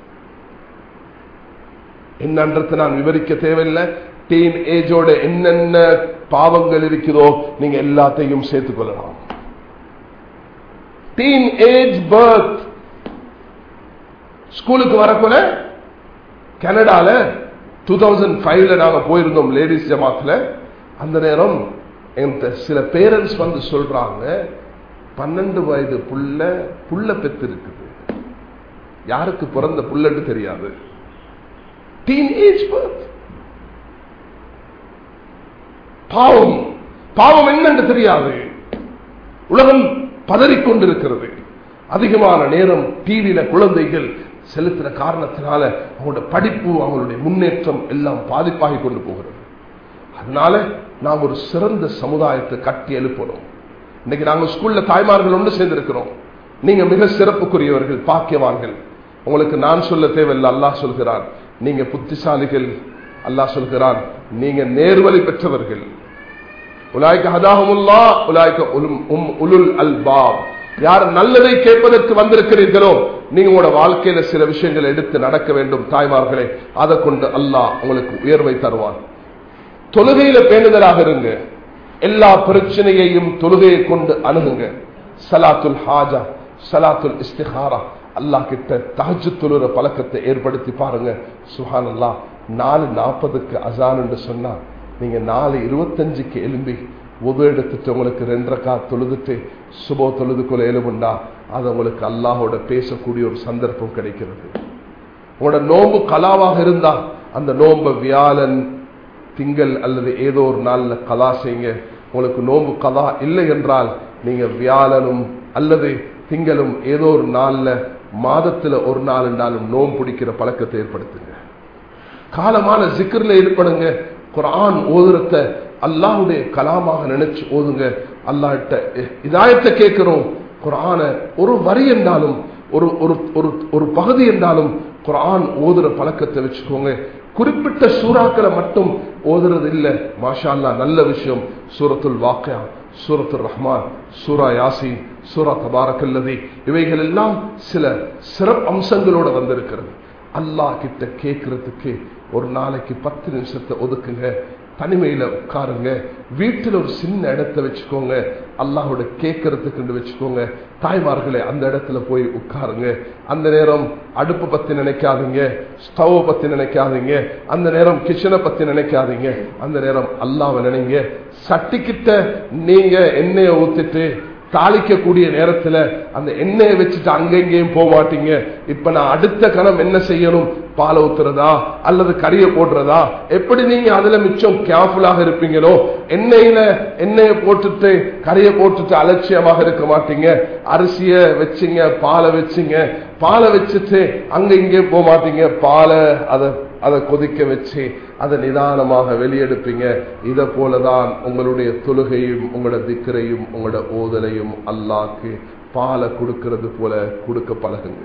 என்னன்றது நான் விவரிக்க தேவையில்லை டீன் ஏஜோட என்னென்ன பாவங்கள் இருக்குதோ நீங்க எல்லாத்தையும் சேர்த்துக் கொள்ளலாம் டீன் ஏஜ் பர்த் ஸ்கூலுக்கு வரக்குள்ள கனடால டூ தௌசண்ட் ஃபைவ்ல நாங்க போயிருந்தோம் லேடிஸ் ஜமாத்துல அந்த நேரம் எங்க சில பேரண்ட்ஸ் வந்து சொல்றாங்க பன்னெண்டு வயது புள்ள புள்ள பெத்து இருக்குது யாருக்கு பிறந்த புள்ளன்னு தெரியாது டீன் ஏஜ் பர்த் பாவம் பாவம் என்னன்னு தெரியாது உலகம் பதறிக்கொண்டிருக்கிறது அதிகமான நேரம் டிவியில குழந்தைகள் செலுத்துற காரணத்தினால அவங்களோட படிப்பு அவங்களுடைய முன்னேற்றம் எல்லாம் பாதிப்பாகி கொண்டு போகிறது அதனால நாம் ஒரு சிறந்த சமுதாயத்தை கட்டி எழுப்பணும் இன்னைக்கு நாங்க ஸ்கூல்ல தாய்மார்கள் ஒன்று சேர்ந்திருக்கிறோம் நீங்க மிக சிறப்புக்குரியவர்கள் பாக்கியவான்கள் உங்களுக்கு நான் சொல்ல தேவையில்லை அல்லாஹ் சொல்கிறான் நீங்க புத்திசாலிகள் அல்லாஹ் சொல்கிறான் நீங்க நேர்வழி பெற்றவர்கள் உலாய்க்க ஹதாஹமுல்லா உலாய்க்க உலுல் அல்பாப் யார் நல்லதை கேட்பதற்கு வந்திருக்கிறீர்களோ நீங்க உங்களோட வாழ்க்கையில சில விஷயங்கள் எடுத்து நடக்க வேண்டும் தாய்மார்களே அதை கொண்டு அல்லாஹ் உங்களுக்கு உயர்வை தருவான் தொழுகையில பேணுதலாக இருங்க எல்லா பிரச்சனையையும் தொழுகையை கொண்டு அணுகுங்க சலாத்துல் ஹாஜா சலாத்துல் இஸ்திஹாரா அல்லாஹ் கிட்ட தஹஜு தொழுற பழக்கத்தை ஏற்படுத்தி பாருங்க சுஹான் அல்லா நாலு நாற்பதுக்கு அசான் என்று சொன்னா நீங்க நாலு இருபத்தஞ்சுக்கு எலும்பி உதவு எடுத்துட்டு உங்களுக்கு ரெண்டரைக்கா தொழுதுட்டு சுபோ தொழுதுக்குள்ள எலும்புண்டா அது உங்களுக்கு அல்லாஹோட பேசக்கூடிய ஒரு சந்தர்ப்பம் கிடைக்கிறது உங்களோட நோம்பு கலாவாக இருந்தா அந்த நோம்ப வியாழன் திங்கள் அல்லது ஏதோ ஒரு நாள்ல கலா செய்யுங்க உங்களுக்கு நோம்பு கலா இல்லை என்றால் நீங்க வியாழனும் அல்லது திங்களும் ஏதோ ஒரு நாள்ல மாதத்துல ஒரு நாள் என்றாலும் நோம்பு பிடிக்கிற பழக்கத்தை ஏற்படுத்துங்க காலமான ஜிக்கர்ல ஈடுபடுங்க குரான் ஓதுறத அல்லாஹுடைய கலாமாக நினைச்சு ஓதுங்க அல்லாஹ்ட்ட இதாயத்தை கேட்கிறோம் குரான ஒரு வரி என்றாலும் ஒரு ஒரு ஒரு பகுதி என்றாலும் குரான் ஓதுற பழக்கத்தை வச்சுக்கோங்க குறிப்பிட்ட சூறாக்களை மட்டும் ஓதுறது இல்ல மாஷா அல்லா நல்ல விஷயம் சூரத்துல் வாக்கியா சூரத்துல் ரஹ்மான் சூரா யாசின் சூரா தபாரக்கல்லதி இவைகள் எல்லாம் சில சிறப்பு அம்சங்களோட வந்திருக்கிறது அல்லாஹ் கிட்ட கேட்கறதுக்கு ஒரு நாளைக்கு பத்து நிமிஷத்தை ஒதுக்குங்க தனிமையில உட்காருங்க வீட்டில் ஒரு சின்ன இடத்தை வச்சுக்கோங்க அல்லாஹோட கேட்கறதுக்கு வச்சுக்கோங்க தாய்மார்களே அந்த இடத்துல போய் உட்காருங்க அந்த நேரம் அடுப்பு பத்தி நினைக்காதீங்க ஸ்டவ் பத்தி நினைக்காதீங்க அந்த நேரம் கிச்சனை பத்தி நினைக்காதீங்க அந்த நேரம் அல்லாவை நினைங்க சட்டிக்கிட்ட நீங்க எண்ணெயை ஊத்திட்டு தாளிக்கக்கூடிய நேரத்துல அந்த எண்ணெயை வச்சுட்டு அங்கெங்கேயும் போக மாட்டீங்க இப்ப நான் அடுத்த கணம் என்ன செய்யணும் பாலை ஊத்துறதா அல்லது கறியை போடுறதா எப்படி நீங்க அதுல மிச்சம் கேர்ஃபுல்லாக இருப்பீங்களோ எண்ணெயில எண்ணெயை போட்டுட்டு கறியை போட்டுட்டு அலட்சியமாக இருக்க மாட்டீங்க அரிசிய வச்சுங்க பாலை வச்சுங்க பாலை வச்சுட்டு அங்க இங்கே போக மாட்டீங்க பாலை அதை அதை கொதிக்க வச்சு அதை நிதானமாக வெளியெடுப்பீங்க இதை போலதான் உங்களுடைய தொழுகையும் உங்களோட திக்கரையும் உங்களோட ஓதலையும் அல்லாக்கு பாலை கொடுக்கிறது போல கொடுக்க பழகுங்க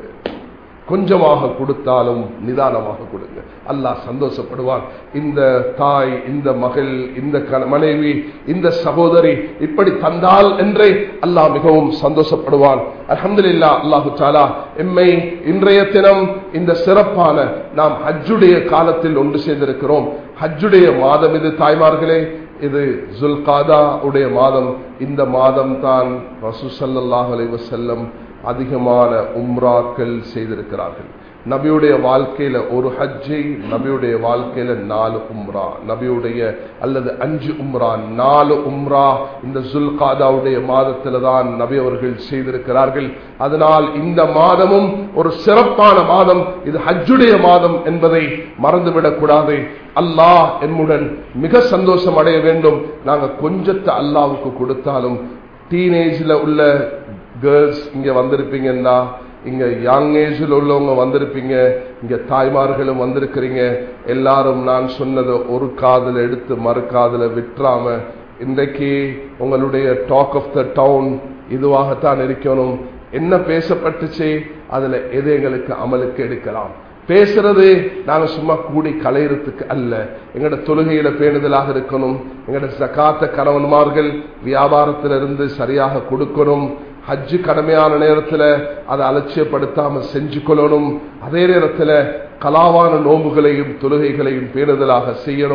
கொஞ்சமாக கொடுத்தாலும் நிதானமாக கொடுங்க அல்லாஹ் சந்தோஷப்படுவான் இந்த தாய் இந்த மகள் இந்த மனைவி இந்த சகோதரி இப்படி தந்தால் என்றே அல்லாஹ் மிகவும் சந்தோஷப்படுவான் அஹமதுல்லா அல்லாஹு சாலா எம்மை இன்றைய தினம் இந்த சிறப்பான நாம் ஹஜ்ஜுடைய காலத்தில் ஒன்று சேர்ந்திருக்கிறோம் ஹஜ்ஜுடைய மாதம் இது தாய்மார்களே இது ஜுல்காதா உடைய மாதம் இந்த மாதம் தான் ரசூசல்லாஹ் அலைவசல்லம் அதிகமான உம்ராக்கள் செய்திருக்கிறார்கள் நபியுடைய வாழ்க்கையில ஒரு ஹஜ்ஜை நபியுடைய வாழ்க்கையில நாலு உம்ரா நபியுடைய அல்லது அஞ்சு உம்ரா நாலு உம்ரா இந்த ஜுல்காதாவுடைய மாதத்துல தான் நபி அவர்கள் செய்திருக்கிறார்கள் அதனால் இந்த மாதமும் ஒரு சிறப்பான மாதம் இது ஹஜ்ஜுடைய மாதம் என்பதை மறந்துவிடக் கூடாது அல்லாஹ் என்னுடன் மிக சந்தோஷம் அடைய வேண்டும் நாங்க கொஞ்சத்தை அல்லாவுக்கு கொடுத்தாலும் டீனேஜ்ல உள்ள கேர்ள்ஸ் இங்க வந்திருப்பீங்கன்னா இங்க யங் ஏஜில் உள்ளவங்க வந்திருப்பீங்க இங்க தாய்மார்களும் வந்திருக்கிறீங்க எல்லாரும் நான் சொன்னதை ஒரு காதல எடுத்து மறு காதல விட்டுறாம இன்றைக்கு உங்களுடைய டாக் ஆஃப் த டவுன் இதுவாகத்தான் இருக்கணும் என்ன பேசப்பட்டுச்சு அதுல எது எங்களுக்கு அமலுக்கு எடுக்கலாம் பேசுறது நாங்க சும்மா கூடி கலையறதுக்கு அல்ல எங்கட தொழுகையில பேணுதலாக இருக்கணும் எங்கட சக்காத்த கணவன்மார்கள் வியாபாரத்திலிருந்து சரியாக கொடுக்கணும் ஹஜ்ஜு கடமையான நேரத்துல அதை அலட்சியப்படுத்தாம செஞ்சு கொள்ளணும் அதே நேரத்துல கலாவான நோம்புகளையும் தொழுகைகளையும் பேணுதலாக செய்யணும்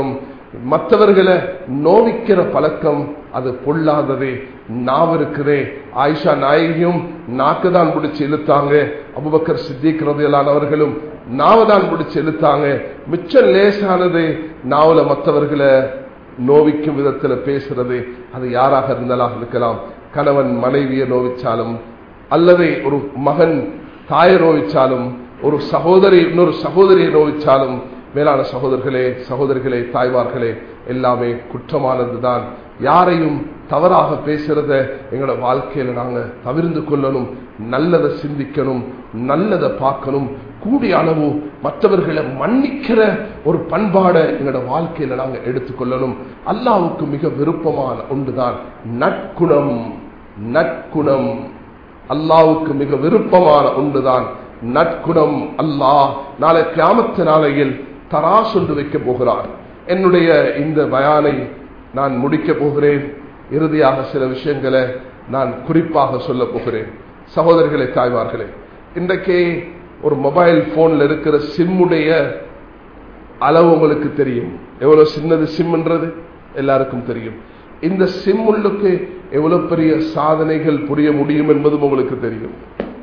மற்றவர்களை நோவிக்கிற பழக்கம் அது பொல்லாததே நாவ் இருக்குதே ஆயிஷா நாயகியும் நாக்கு தான் பிடிச்சு இழுத்தாங்க அபுபக்கர் சித்திக்கிறதையிலானவர்களும் நாவை தான் பிடிச்சு இழுத்தாங்க மிச்சம் லேசானது நாவல மற்றவர்களை நோவிக்கும் விதத்துல பேசுறது அது யாராக இருந்தாலும் இருக்கலாம் கணவன் மனைவியை நோவிச்சாலும் அல்லது ஒரு மகன் தாயை நோவிச்சாலும் ஒரு சகோதரி இன்னொரு சகோதரியை நோவிச்சாலும் மேலான சகோதரர்களே சகோதரிகளே தாய்மார்களே எல்லாமே குற்றமானது தான் யாரையும் தவறாக பேசுறத எங்களோட வாழ்க்கையில நாங்க தவிர்ந்து கொள்ளணும் நல்லதை சிந்திக்கணும் நல்லதை பார்க்கணும் கூடிய அளவு மற்றவர்களை மன்னிக்கிற ஒரு பண்பாடை எங்களோட வாழ்க்கையில நாங்க எடுத்துக்கொள்ளணும் அல்லாவுக்கு மிக விருப்பமான ஒன்றுதான் நற்குணம் நற்குணம் அல்லாவுக்கு மிக விருப்பமான ஒன்றுதான் நற்குணம் அல்லாஹ் நாளை கிராமத்து நாளையில் தராசொன்று வைக்க போகிறார் என்னுடைய இந்த பயானை நான் முடிக்க போகிறேன் இறுதியாக சில விஷயங்களை நான் குறிப்பாக சொல்ல போகிறேன் சகோதரர்களே தாய்மார்களே இன்றைக்கே ஒரு மொபைல் போன்ல இருக்கிற சிம்முடைய அளவு உங்களுக்கு தெரியும் எவ்வளவு சின்னது சிம்ன்றது எல்லாருக்கும் தெரியும் இந்த சிம்முள்ளுக்கு எவ்வளவு பெரிய சாதனைகள் புரிய முடியும் என்பதும் உங்களுக்கு தெரியும்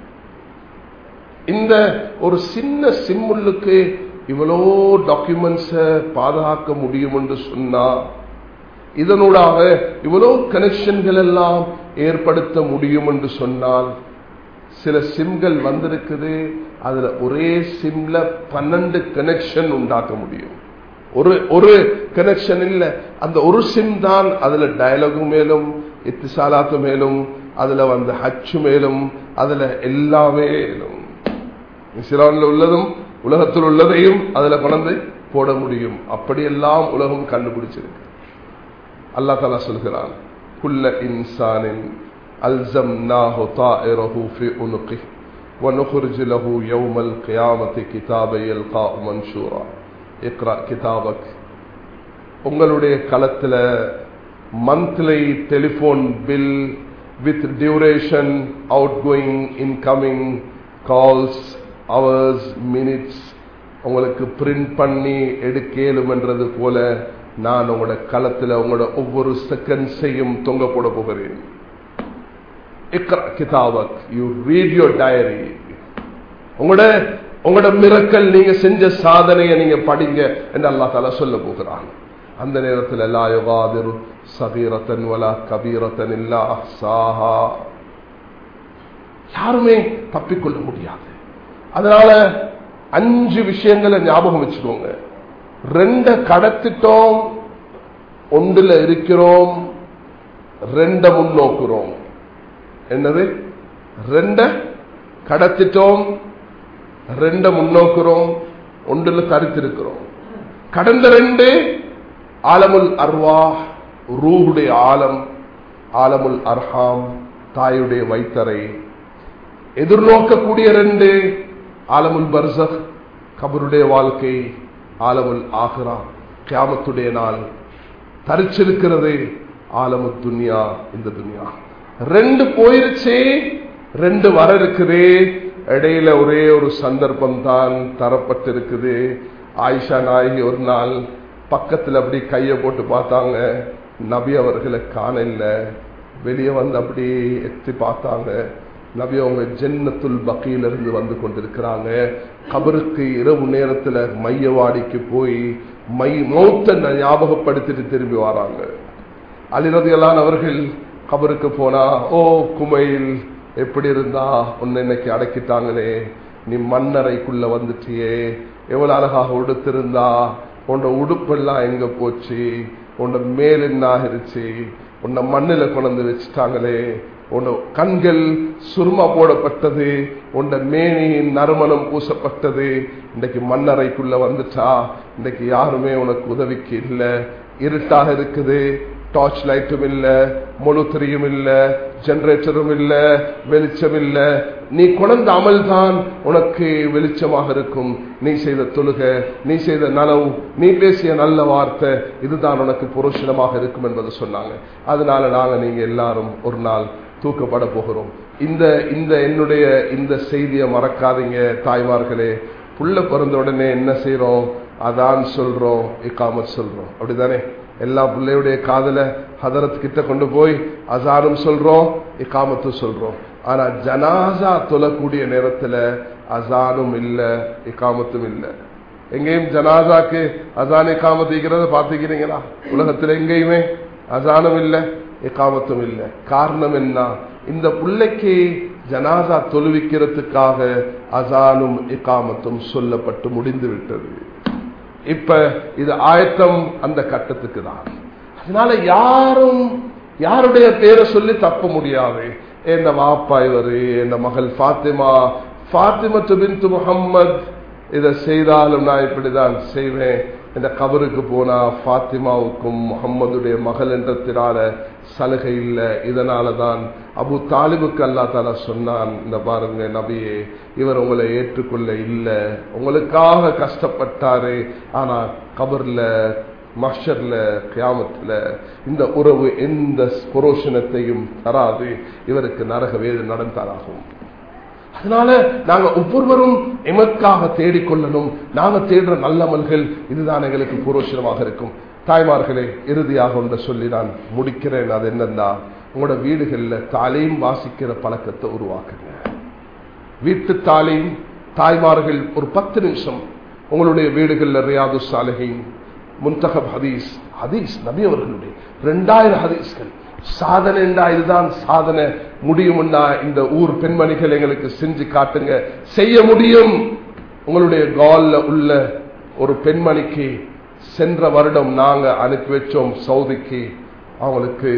இந்த ஒரு சின்ன சிம்முள்ளுக்கு இவ்வளோ டாக்குமெண்ட்ஸ பாதுகாக்க முடியும் என்று சொன்னா இதனூடாக இவ்வளோ கனெக்ஷன்கள் எல்லாம் ஏற்படுத்த முடியும் என்று சொன்னால் சில சிம்கள் வந்திருக்குது அதுல ஒரே சிம்ல பன்னெண்டு கனெக்ஷன் உண்டாக்க முடியும் ஒரு ஒரு கனெக்ஷன் இல்ல அந்த ஒரு சிம் தான் அதுல டயலாகு மேலும் இத்திசாலாத்து மேலும் அதுல வந்து ஹச்சு மேலும் அதுல எல்லாமே இஸ்லாமில் உள்ளதும் உலகத்தில் உள்ளதையும் அதுல கொண்டு போட முடியும் அப்படியெல்லாம் உலகம் கண்டுபிடிச்சிருக்கு அல்லா தலா சொல்கிறான் குல்ல இன்சானின் ألزمناه طائره في عنقه ونخرج له يوم القيامة كتابا يلقاه منشورا اقرأ كتابك உங்களுடைய களத்துல monthly telephone bill with duration outgoing incoming calls hours minutes உங்களுக்கு பிரிண்ட் பண்ணி எடுக்கலும் என்றது போல நான் உங்களோட களத்துல உங்களோட ஒவ்வொரு செகண்ட்ஸையும் தொங்க போட போகிறேன் கிதாபக் யூ ரீட் யோர் டயரி உங்களோட உங்களோட மிரக்கல் நீங்க செஞ்ச சாதனையை நீங்க படிங்க என்று அல்லா தால சொல்ல போகிறான் அந்த நேரத்தில் எல்லா யுகாதிரு சபீரத்தன் வலா கபீரத்தன் இல்லா சாஹா யாருமே தப்பிக்கொள்ள முடியாது அதனால அஞ்சு விஷயங்களை ஞாபகம் வச்சுக்கோங்க ரெண்ட கடத்திட்டோம் ஒன்றுல இருக்கிறோம் ரெண்ட முன்னோக்குறோம் என்னது ரெண்ட கடத்திட்டோம் ரெண்ட முன்னோக்குறோம் ஒன்றுல தரித்திருக்கிறோம் கடந்த ரெண்டு ஆலமுல் அர்வா ரூபுடைய ஆலம் ஆலமுல் அர்ஹாம் தாயுடைய வைத்தரை எதிர்நோக்கக்கூடிய ரெண்டு ஆலமுல் பர்சக் கபருடைய வாழ்க்கை ஆலமுல் ஆஹ்ரா கியாமத்துடைய நாள் தரிச்சிருக்கிறது ஆலமு துன்யா இந்த துன்யா ரெண்டு போயிருச்சே ரெண்டு வர இருக்குது இடையில ஒரே ஒரு சந்தர்ப்பம் தான் தரப்பட்டிருக்குது ஆயிஷா நாயகி ஒரு நாள் பக்கத்தில் அப்படி கைய போட்டு பார்த்தாங்க நபி அவர்களை காணல வெளியே வந்து அப்படி எத்தி பார்த்தாங்க நபி அவங்க ஜென்னத்துல் பக்கியிலிருந்து வந்து கொண்டிருக்கிறாங்க கபருக்கு இரவு நேரத்துல மையவாடிக்கு போய் மை மௌத்த ஞாபகப்படுத்திட்டு திரும்பி வராங்க அலிரதியலான் அவர்கள் கபருக்கு போனா ஓ குமையில் எப்படி இருந்தா உன்னை இன்னைக்கு அடக்கிட்டாங்களே நீ மண்ணறைக்குள்ள வந்துட்டியே எவ்வளவு அழகாக உடுத்திருந்தா உன்னோட உடுப்பெல்லாம் எங்க போச்சு உன்னோட மேல் என்ன ஆகிருச்சு உன்னை மண்ணில கொண்டு வச்சுட்டாங்களே உன் கண்கள் சுருமா போடப்பட்டது உன் மேனியின் நறுமணம் பூசப்பட்டது இன்றைக்கு மண்ணறைக்குள்ள வந்துட்டா இன்றைக்கு யாருமே உனக்கு உதவிக்கு இல்லை இருட்டாக இருக்குது டார்ச் லைட்டும் இல்ல மொழுத்திரியும் இல்ல ஜெனரேட்டரும் இல்ல வெளிச்சம் இல்ல நீ குழந்த அமல் தான் உனக்கு வெளிச்சமாக இருக்கும் நீ செய்த தொழுக நீ செய்த நனவு நீ பேசிய நல்ல வார்த்தை இதுதான் உனக்கு புரோஷனமாக இருக்கும் என்பது சொன்னாங்க அதனால நாங்க நீங்க எல்லாரும் ஒரு நாள் தூக்கப்பட போகிறோம் இந்த இந்த என்னுடைய இந்த செய்தியை மறக்காதீங்க தாய்மார்களே புள்ள பிறந்த உடனே என்ன செய்யறோம் அதான் சொல்றோம் இக்காமத் சொல்றோம் அப்படிதானே எல்லா பிள்ளையுடைய காதல ஹதரத் கிட்ட கொண்டு போய் அசானும் சொல்றோம் இக்காமத்தும் சொல்றோம் ஆனா ஜனாசா தொழக்கூடிய நேரத்துல அசானும் இல்ல இக்காமத்தும் இல்ல எங்கேயும் ஜனாசாக்கு அசான் இக்காமத்திக்கிறத பாத்துக்கிறீங்களா உலகத்துல எங்கேயுமே அசானும் இல்ல இக்காமத்தும் இல்ல காரணம் என்ன இந்த பிள்ளைக்கு ஜனாசா தொழுவிக்கிறதுக்காக அசானும் இக்காமத்தும் சொல்லப்பட்டு முடிந்து விட்டது இப்ப இது ஆயத்தம் அந்த கட்டத்துக்கு தான் அதனால யாரும் யாருடைய பேரை சொல்லி தப்ப முடியாது என்ன வாப்பா இவரு என்ன மகள் பாத்திமா பாத்திமத்து பிந்து முகம்மது இதை செய்தாலும் நான் இப்படிதான் செய்வேன் இந்த கபருக்கு போனா பாத்திமாவுக்கும் முகம்மதுடைய மகள் என்றத்தினால சலுகை இல்லை இதனால தான் அபு தாலிபுக்கு அல்லா தாலா சொன்னான் இந்த பாருங்க நபியே இவர் உங்களை ஏற்றுக்கொள்ள இல்லை உங்களுக்காக கஷ்டப்பட்டாரு ஆனா கபர்ல மஷர்ல கியாமத்துல இந்த உறவு எந்த புரோஷனத்தையும் தராது இவருக்கு நரக வேது நடந்தாராகும் அதனால நாங்க ஒவ்வொருவரும் எமக்காக தேடிக்கொள்ளணும் நாங்க தேடுற நல்லமல்கள் இதுதான் எங்களுக்கு புரோஷனமாக இருக்கும் தாய்மார்களே இறுதியாக ஒன்று சொல்லி நான் முடிக்கிறேன் அது என்னன்னா உங்களோட வீடுகளில் தாலையும் வாசிக்கிற பழக்கத்தை உருவாக்குங்க வீட்டு தாலையும் தாய்மார்கள் ஒரு பத்து நிமிஷம் உங்களுடைய வீடுகளில் ரியாது சாலகின் முன்தகப் ஹதீஸ் ஹதீஸ் நபி அவர்களுடைய ரெண்டாயிரம் ஹதீஸ்கள் சாதனை என்றா இதுதான் சாதனை முடியும்னா இந்த ஊர் பெண்மணிகள் எங்களுக்கு செஞ்சு காட்டுங்க செய்ய முடியும் உங்களுடைய கால்ல உள்ள ஒரு பெண்மணிக்கு சென்ற வருடம் நாங்க அனுப்பி வச்சோம் சவுதிக்கு அவங்களுக்கு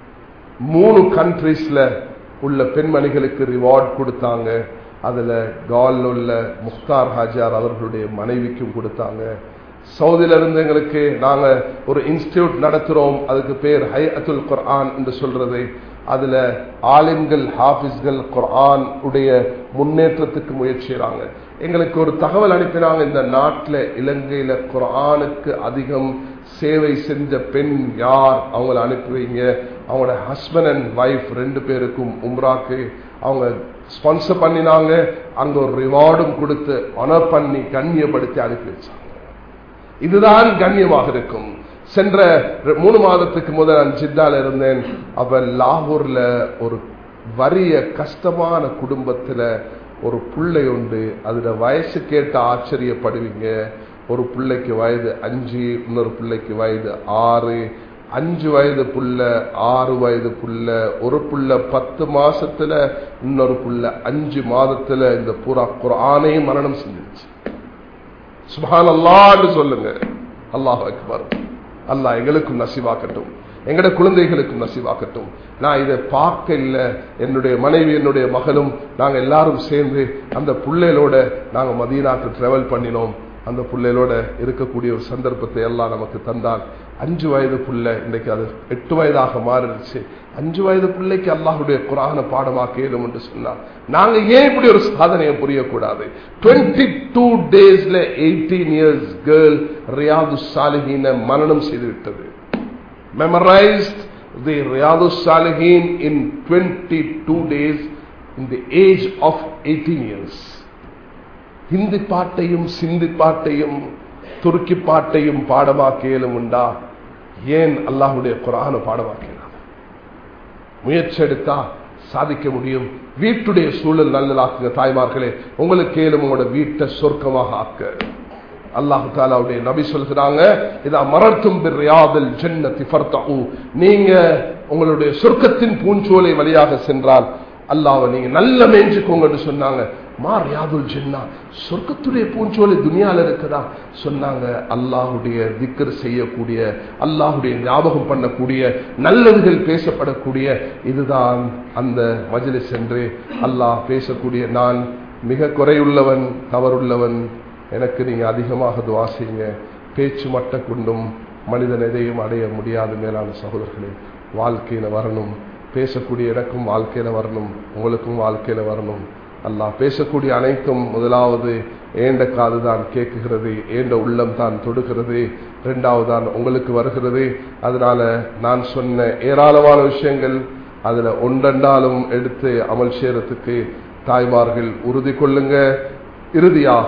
மூணு கண்ட்ரீஸ்ல உள்ள பெண்மணிகளுக்கு ரிவார்ட் கொடுத்தாங்க அதுல கால் உள்ள முக்தார் ஹாஜார் அவர்களுடைய மனைவிக்கும் கொடுத்தாங்க சவுதியில இருந்து எங்களுக்கு நாங்க ஒரு இன்ஸ்டிடியூட் நடத்துறோம் அதுக்கு பேர் ஹை அத்துல் குர்ஆன் என்று சொல்றது அதுல ஆலிம்கள் ஹாபிஸ்கள் குர்ஆன் உடைய முன்னேற்றத்துக்கு முயற்சிறாங்க எங்களுக்கு ஒரு தகவல் அனுப்பினாங்க இந்த நாட்டில் இலங்கையில குர்ஆனுக்கு அதிகம் சேவை செஞ்ச பெண் யார் அவங்கள அனுப்பி வைங்க அவங்களோட ஹஸ்பண்ட் அண்ட் ஒய்ஃப் ரெண்டு பேருக்கும் உம்ராக்கு அவங்க ஸ்பான்சர் பண்ணினாங்க அங்க ஒரு ரிவார்டும் கொடுத்து ஆனர் பண்ணி கண்ணியப்படுத்தி அனுப்பி வச்சாங்க இதுதான் கண்ணியமாக இருக்கும் சென்ற மூணு மாதத்துக்கு முதல் நான் ஜித்தால இருந்தேன் அப்ப லாகூர்ல ஒரு வறிய கஷ்டமான குடும்பத்துல ஒரு பிள்ளை உண்டு அதுல வயசு கேட்ட ஆச்சரியப்படுவீங்க ஒரு பிள்ளைக்கு வயது அஞ்சு இன்னொரு பிள்ளைக்கு வயது ஆறு அஞ்சு வயது புள்ள ஆறு வயது புள்ள ஒரு புள்ள பத்து மாசத்துல இன்னொரு புள்ள அஞ்சு மாதத்துல இந்த புறா குரானையும் மரணம் செஞ்சிருச்சு சுபான் அல்லான்னு சொல்லுங்க அல்லாஹ் அக்பர் அல்லாஹ் எங்களுக்கும் நசிவாக்கட்டும் எங்கட குழந்தைகளுக்கும் நசிவாக்கட்டும் நான் இதை பார்க்க இல்லை என்னுடைய மனைவி என்னுடைய மகளும் நாங்க எல்லாரும் சேர்ந்து அந்த பிள்ளைகளோட நாங்க மதீனாக்கு டிராவல் பண்ணினோம் அந்த பிள்ளைகளோட இருக்கக்கூடிய ஒரு சந்தர்ப்பத்தை எல்லாம் நமக்கு தந்தால் அஞ்சு வயது புள்ள இன்னைக்கு அது எட்டு வயதாக மாறிடுச்சு அஞ்சு வயது பிள்ளைக்கு அல்லாஹுடைய குரான பாடமாக்கலும் என்று சொன்னார் நாங்க ஏன் இப்படி ஒரு சாதனையை புரியக்கூடாது டுவெண்ட்டி டூ டேஸ்ல eighteen years girl Riyadus Saliheen மரணம் செய்து விட்டது memorised the Riyadus Saliheen in twenty two days in the age of eighteen years Hindi பாட்டையும் சிந்தி பாட்டையும் துருக்கி பாட்டையும் பாடமாக்கியலும் உண்டா ஏன் அல்லாஹுடைய குரான பாடமாக்கினார் முயற்சி எடுத்தா சாதிக்க முடியும் வீட்டுடைய சூழல் நல்லதாக்குங்க தாய்மார்களே உங்களுக்கு ஏலும் உங்களோட வீட்டை சொர்க்கமாக ஆக்க அல்லாஹு தாலாவுடைய நபி சொல்கிறாங்க இதா மரத்தும் ஜன்னதி நீங்க உங்களுடைய சொர்க்கத்தின் பூஞ்சோலை வழியாக சென்றால் அல்லாவை நீங்க நல்ல மேய்ஞ்சுக்கோங்கன்னு சொன்னாங்க மா ரியாதுல் ஜின்னா சொர்க்கத்துடைய பூஞ்சோலை துனியால இருக்குதா சொன்னாங்க அல்லாஹுடைய திக்கர் செய்யக்கூடிய அல்லாஹுடைய ஞாபகம் பண்ணக்கூடிய நல்லதுகள் பேசப்படக்கூடிய இதுதான் அந்த மஜிலி சென்று அல்லாஹ் பேசக்கூடிய நான் மிக குறையுள்ளவன் தவறுள்ளவன் எனக்கு நீங்க அதிகமாக துவா செய்யுங்க பேச்சு மட்ட கொண்டும் மனிதன் எதையும் அடைய முடியாது மேலான சகோதரர்களே வாழ்க்கையில வரணும் பேசக்கூடிய எனக்கும் வாழ்க்கையில வரணும் உங்களுக்கும் வாழ்க்கையில வரணும் அல்லாஹ் பேசக்கூடிய அனைத்தும் முதலாவது ஏண்ட காது தான் கேட்குகிறது ஏண்ட உள்ளம் தான் தொடுகிறது ரெண்டாவது தான் உங்களுக்கு வருகிறது அதனால நான் சொன்ன ஏராளமான விஷயங்கள் அதுல ஒன்றெண்டாலும் எடுத்து அமல் செய்யறதுக்கு தாய்மார்கள் உறுதி கொள்ளுங்க இறுதியாக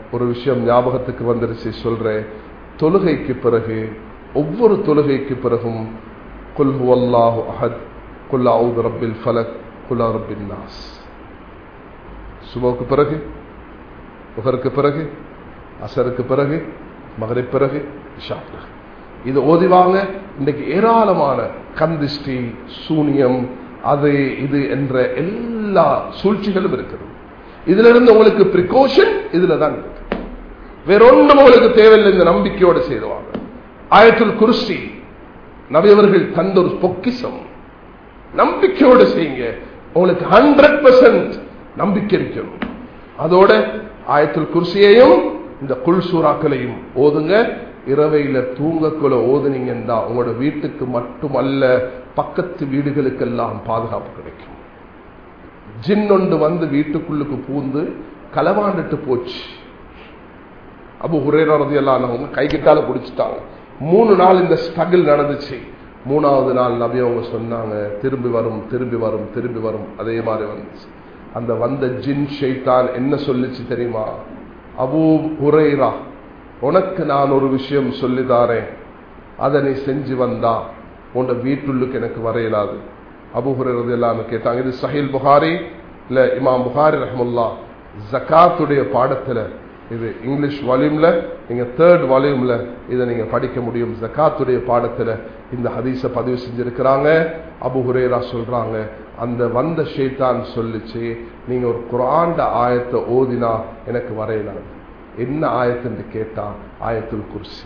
ஒரு விஷயம் ஞாபகத்துக்கு வந்துருச்சு சொல்றேன் தொழுகைக்கு பிறகு ஒவ்வொரு தொழுகைக்கு பிறகும் குல் ஹுவல்லாஹு அஹத் குல் அவுது ரப்பில் ஃபலக் குல் ரப்பின் நாஸ் சுபவுக்கு பிறகு உகருக்கு பிறகு அசருக்கு பிறகு மகரை பிறகு இஷா பிறகு இது ஓதிவாங்க இன்றைக்கு ஏராளமான கந்திஷ்டி சூனியம் அது இது என்ற எல்லா சூழ்ச்சிகளும் இருக்கிறது இதுல இருந்து உங்களுக்கு பிரிகாஷன் இதுல தான் இருக்கு வேற ஒன்றும் உங்களுக்கு தேவையில்லை இந்த நம்பிக்கையோடு செய்துவாங்க ஆயத்துல் குருசி நபியவர்கள் தந்த ஒரு பொக்கிசம் நம்பிக்கையோடு செய்யுங்க உங்களுக்கு ஹண்ட்ரட் பர்சன்ட் நம்பிக்கை இருக்கணும் அதோட ஆயத்துல் குர்சியையும் இந்த குல் சூறாக்களையும் ஓதுங்க இரவையில தூங்கக்குள்ள ஓதுனீங்கன்னா உங்களோட வீட்டுக்கு மட்டுமல்ல பக்கத்து வீடுகளுக்கெல்லாம் பாதுகாப்பு கிடைக்கும் ஜின் ஒன்று வந்து வீட்டுக்குள்ளுக்கு பூந்து களவாண்டுட்டு போச்சு அபு ஹுரேரதி எல்லாம் கை கிட்டால பிடிச்சிட்டாங்க மூணு நாள் இந்த ஸ்ட்ரகிள் நடந்துச்சு மூணாவது நாள் நபி அவங்க சொன்னாங்க திரும்பி வரும் திரும்பி வரும் திரும்பி வரும் அதே மாதிரி வந்துச்சு அந்த வந்த ஜின் ஷெய்தான் என்ன சொல்லிச்சு தெரியுமா அபு ஹுரைரா உனக்கு நான் ஒரு விஷயம் சொல்லிதாரேன் அதை நீ செஞ்சு வந்தா உன் வீட்டுள்ளுக்கு எனக்கு வரையலாது அபு ஹுரைரது எல்லாம் கேட்டாங்க இது சஹில் புகாரி இல்ல இமாம் புகாரி ரஹமுல்லா ஜக்காத்துடைய பாடத்துல இது இங்கிலீஷ் வால்யூம்ல நீங்க தேர்ட் வால்யூம்ல இதை நீங்க படிக்க முடியும் ஜக்காத்துடைய பாடத்துல இந்த ஹதீஸ பதிவு செஞ்சிருக்கிறாங்க அபு ஹுரேரா சொல்றாங்க அந்த வந்த ஷேத்தான் சொல்லிச்சு நீங்க ஒரு குராண்ட ஆயத்தை ஓதினா எனக்கு வரையலாம் என்ன ஆயத்துன்னு கேட்டா ஆயத்துல் குர்சி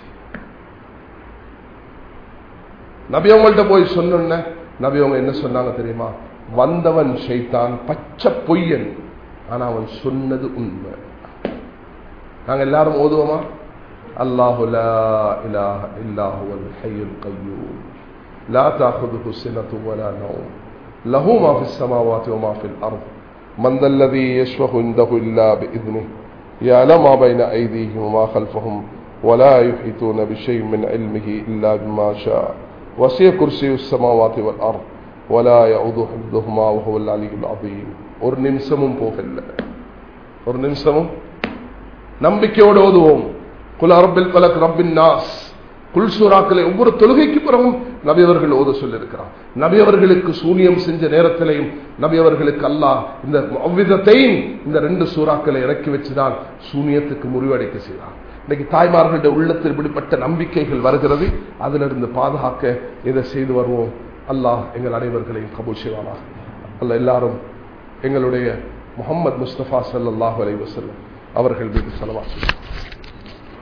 நபி அவங்கள்ட்ட போய் சொன்ன நபி அவங்க என்ன சொன்னாங்க தெரியுமா வந்தவன் ஷைத்தான் பச்சை பொய்யன் ஆனா அவன் சொன்னது உண்மை நாங்க எல்லாரும் ஓதுவோமா அல்லாஹு லா இலாஹ இல்லாஹு அல் ஹய்யுல் கய்யூம் லா தஅخذஹு சினத்து வலா நௌம் லஹு மா ஃபிஸ் ஸமாவாதி வமா ஃபில் அர்ض் من ذا الذي يشفع عنده إلا بإذنه يعلم ما بين أيديهم وما خلفهم ولا يحيطون بشيء من علمه إلا بما شاء وسع كرسي السماوات والأرض ولا يعوض حفظهما وهو العلي العظيم ஒரு நிமிஷமும் போகல ஒரு நிமிஷமும் நம்பிக்கையோடு ஓதுவோம் குல் அரபில் பலக் ரப்பின் நாஸ் குல் சூறாக்களை ஒவ்வொரு தொழுகைக்கு பிறகும் நபி அவர்கள் ஓத சொல்லியிருக்கிறார் நபி அவர்களுக்கு சூனியம் செஞ்ச நேரத்திலையும் நபி அவர்களுக்கு அல்லாஹ் இந்த அவ்விதத்தையும் இந்த ரெண்டு சூறாக்களை இறக்கி வச்சுதான் சூனியத்துக்கு முறிவடைக்க செய்தார் இன்னைக்கு தாய்மார்களுடைய உள்ளத்தில் இப்படிப்பட்ட நம்பிக்கைகள் வருகிறது அதிலிருந்து பாதுகாக்க இதை செய்து வருவோம் அல்லாஹ் எங்கள் அனைவர்களையும் கபூல் செய்வானா அல்ல எல்லாரும் எங்களுடைய முகமது முஸ்தபா சல்லாஹூ அலை வசல்லம் அவர்கள் மீது செலவாச்சு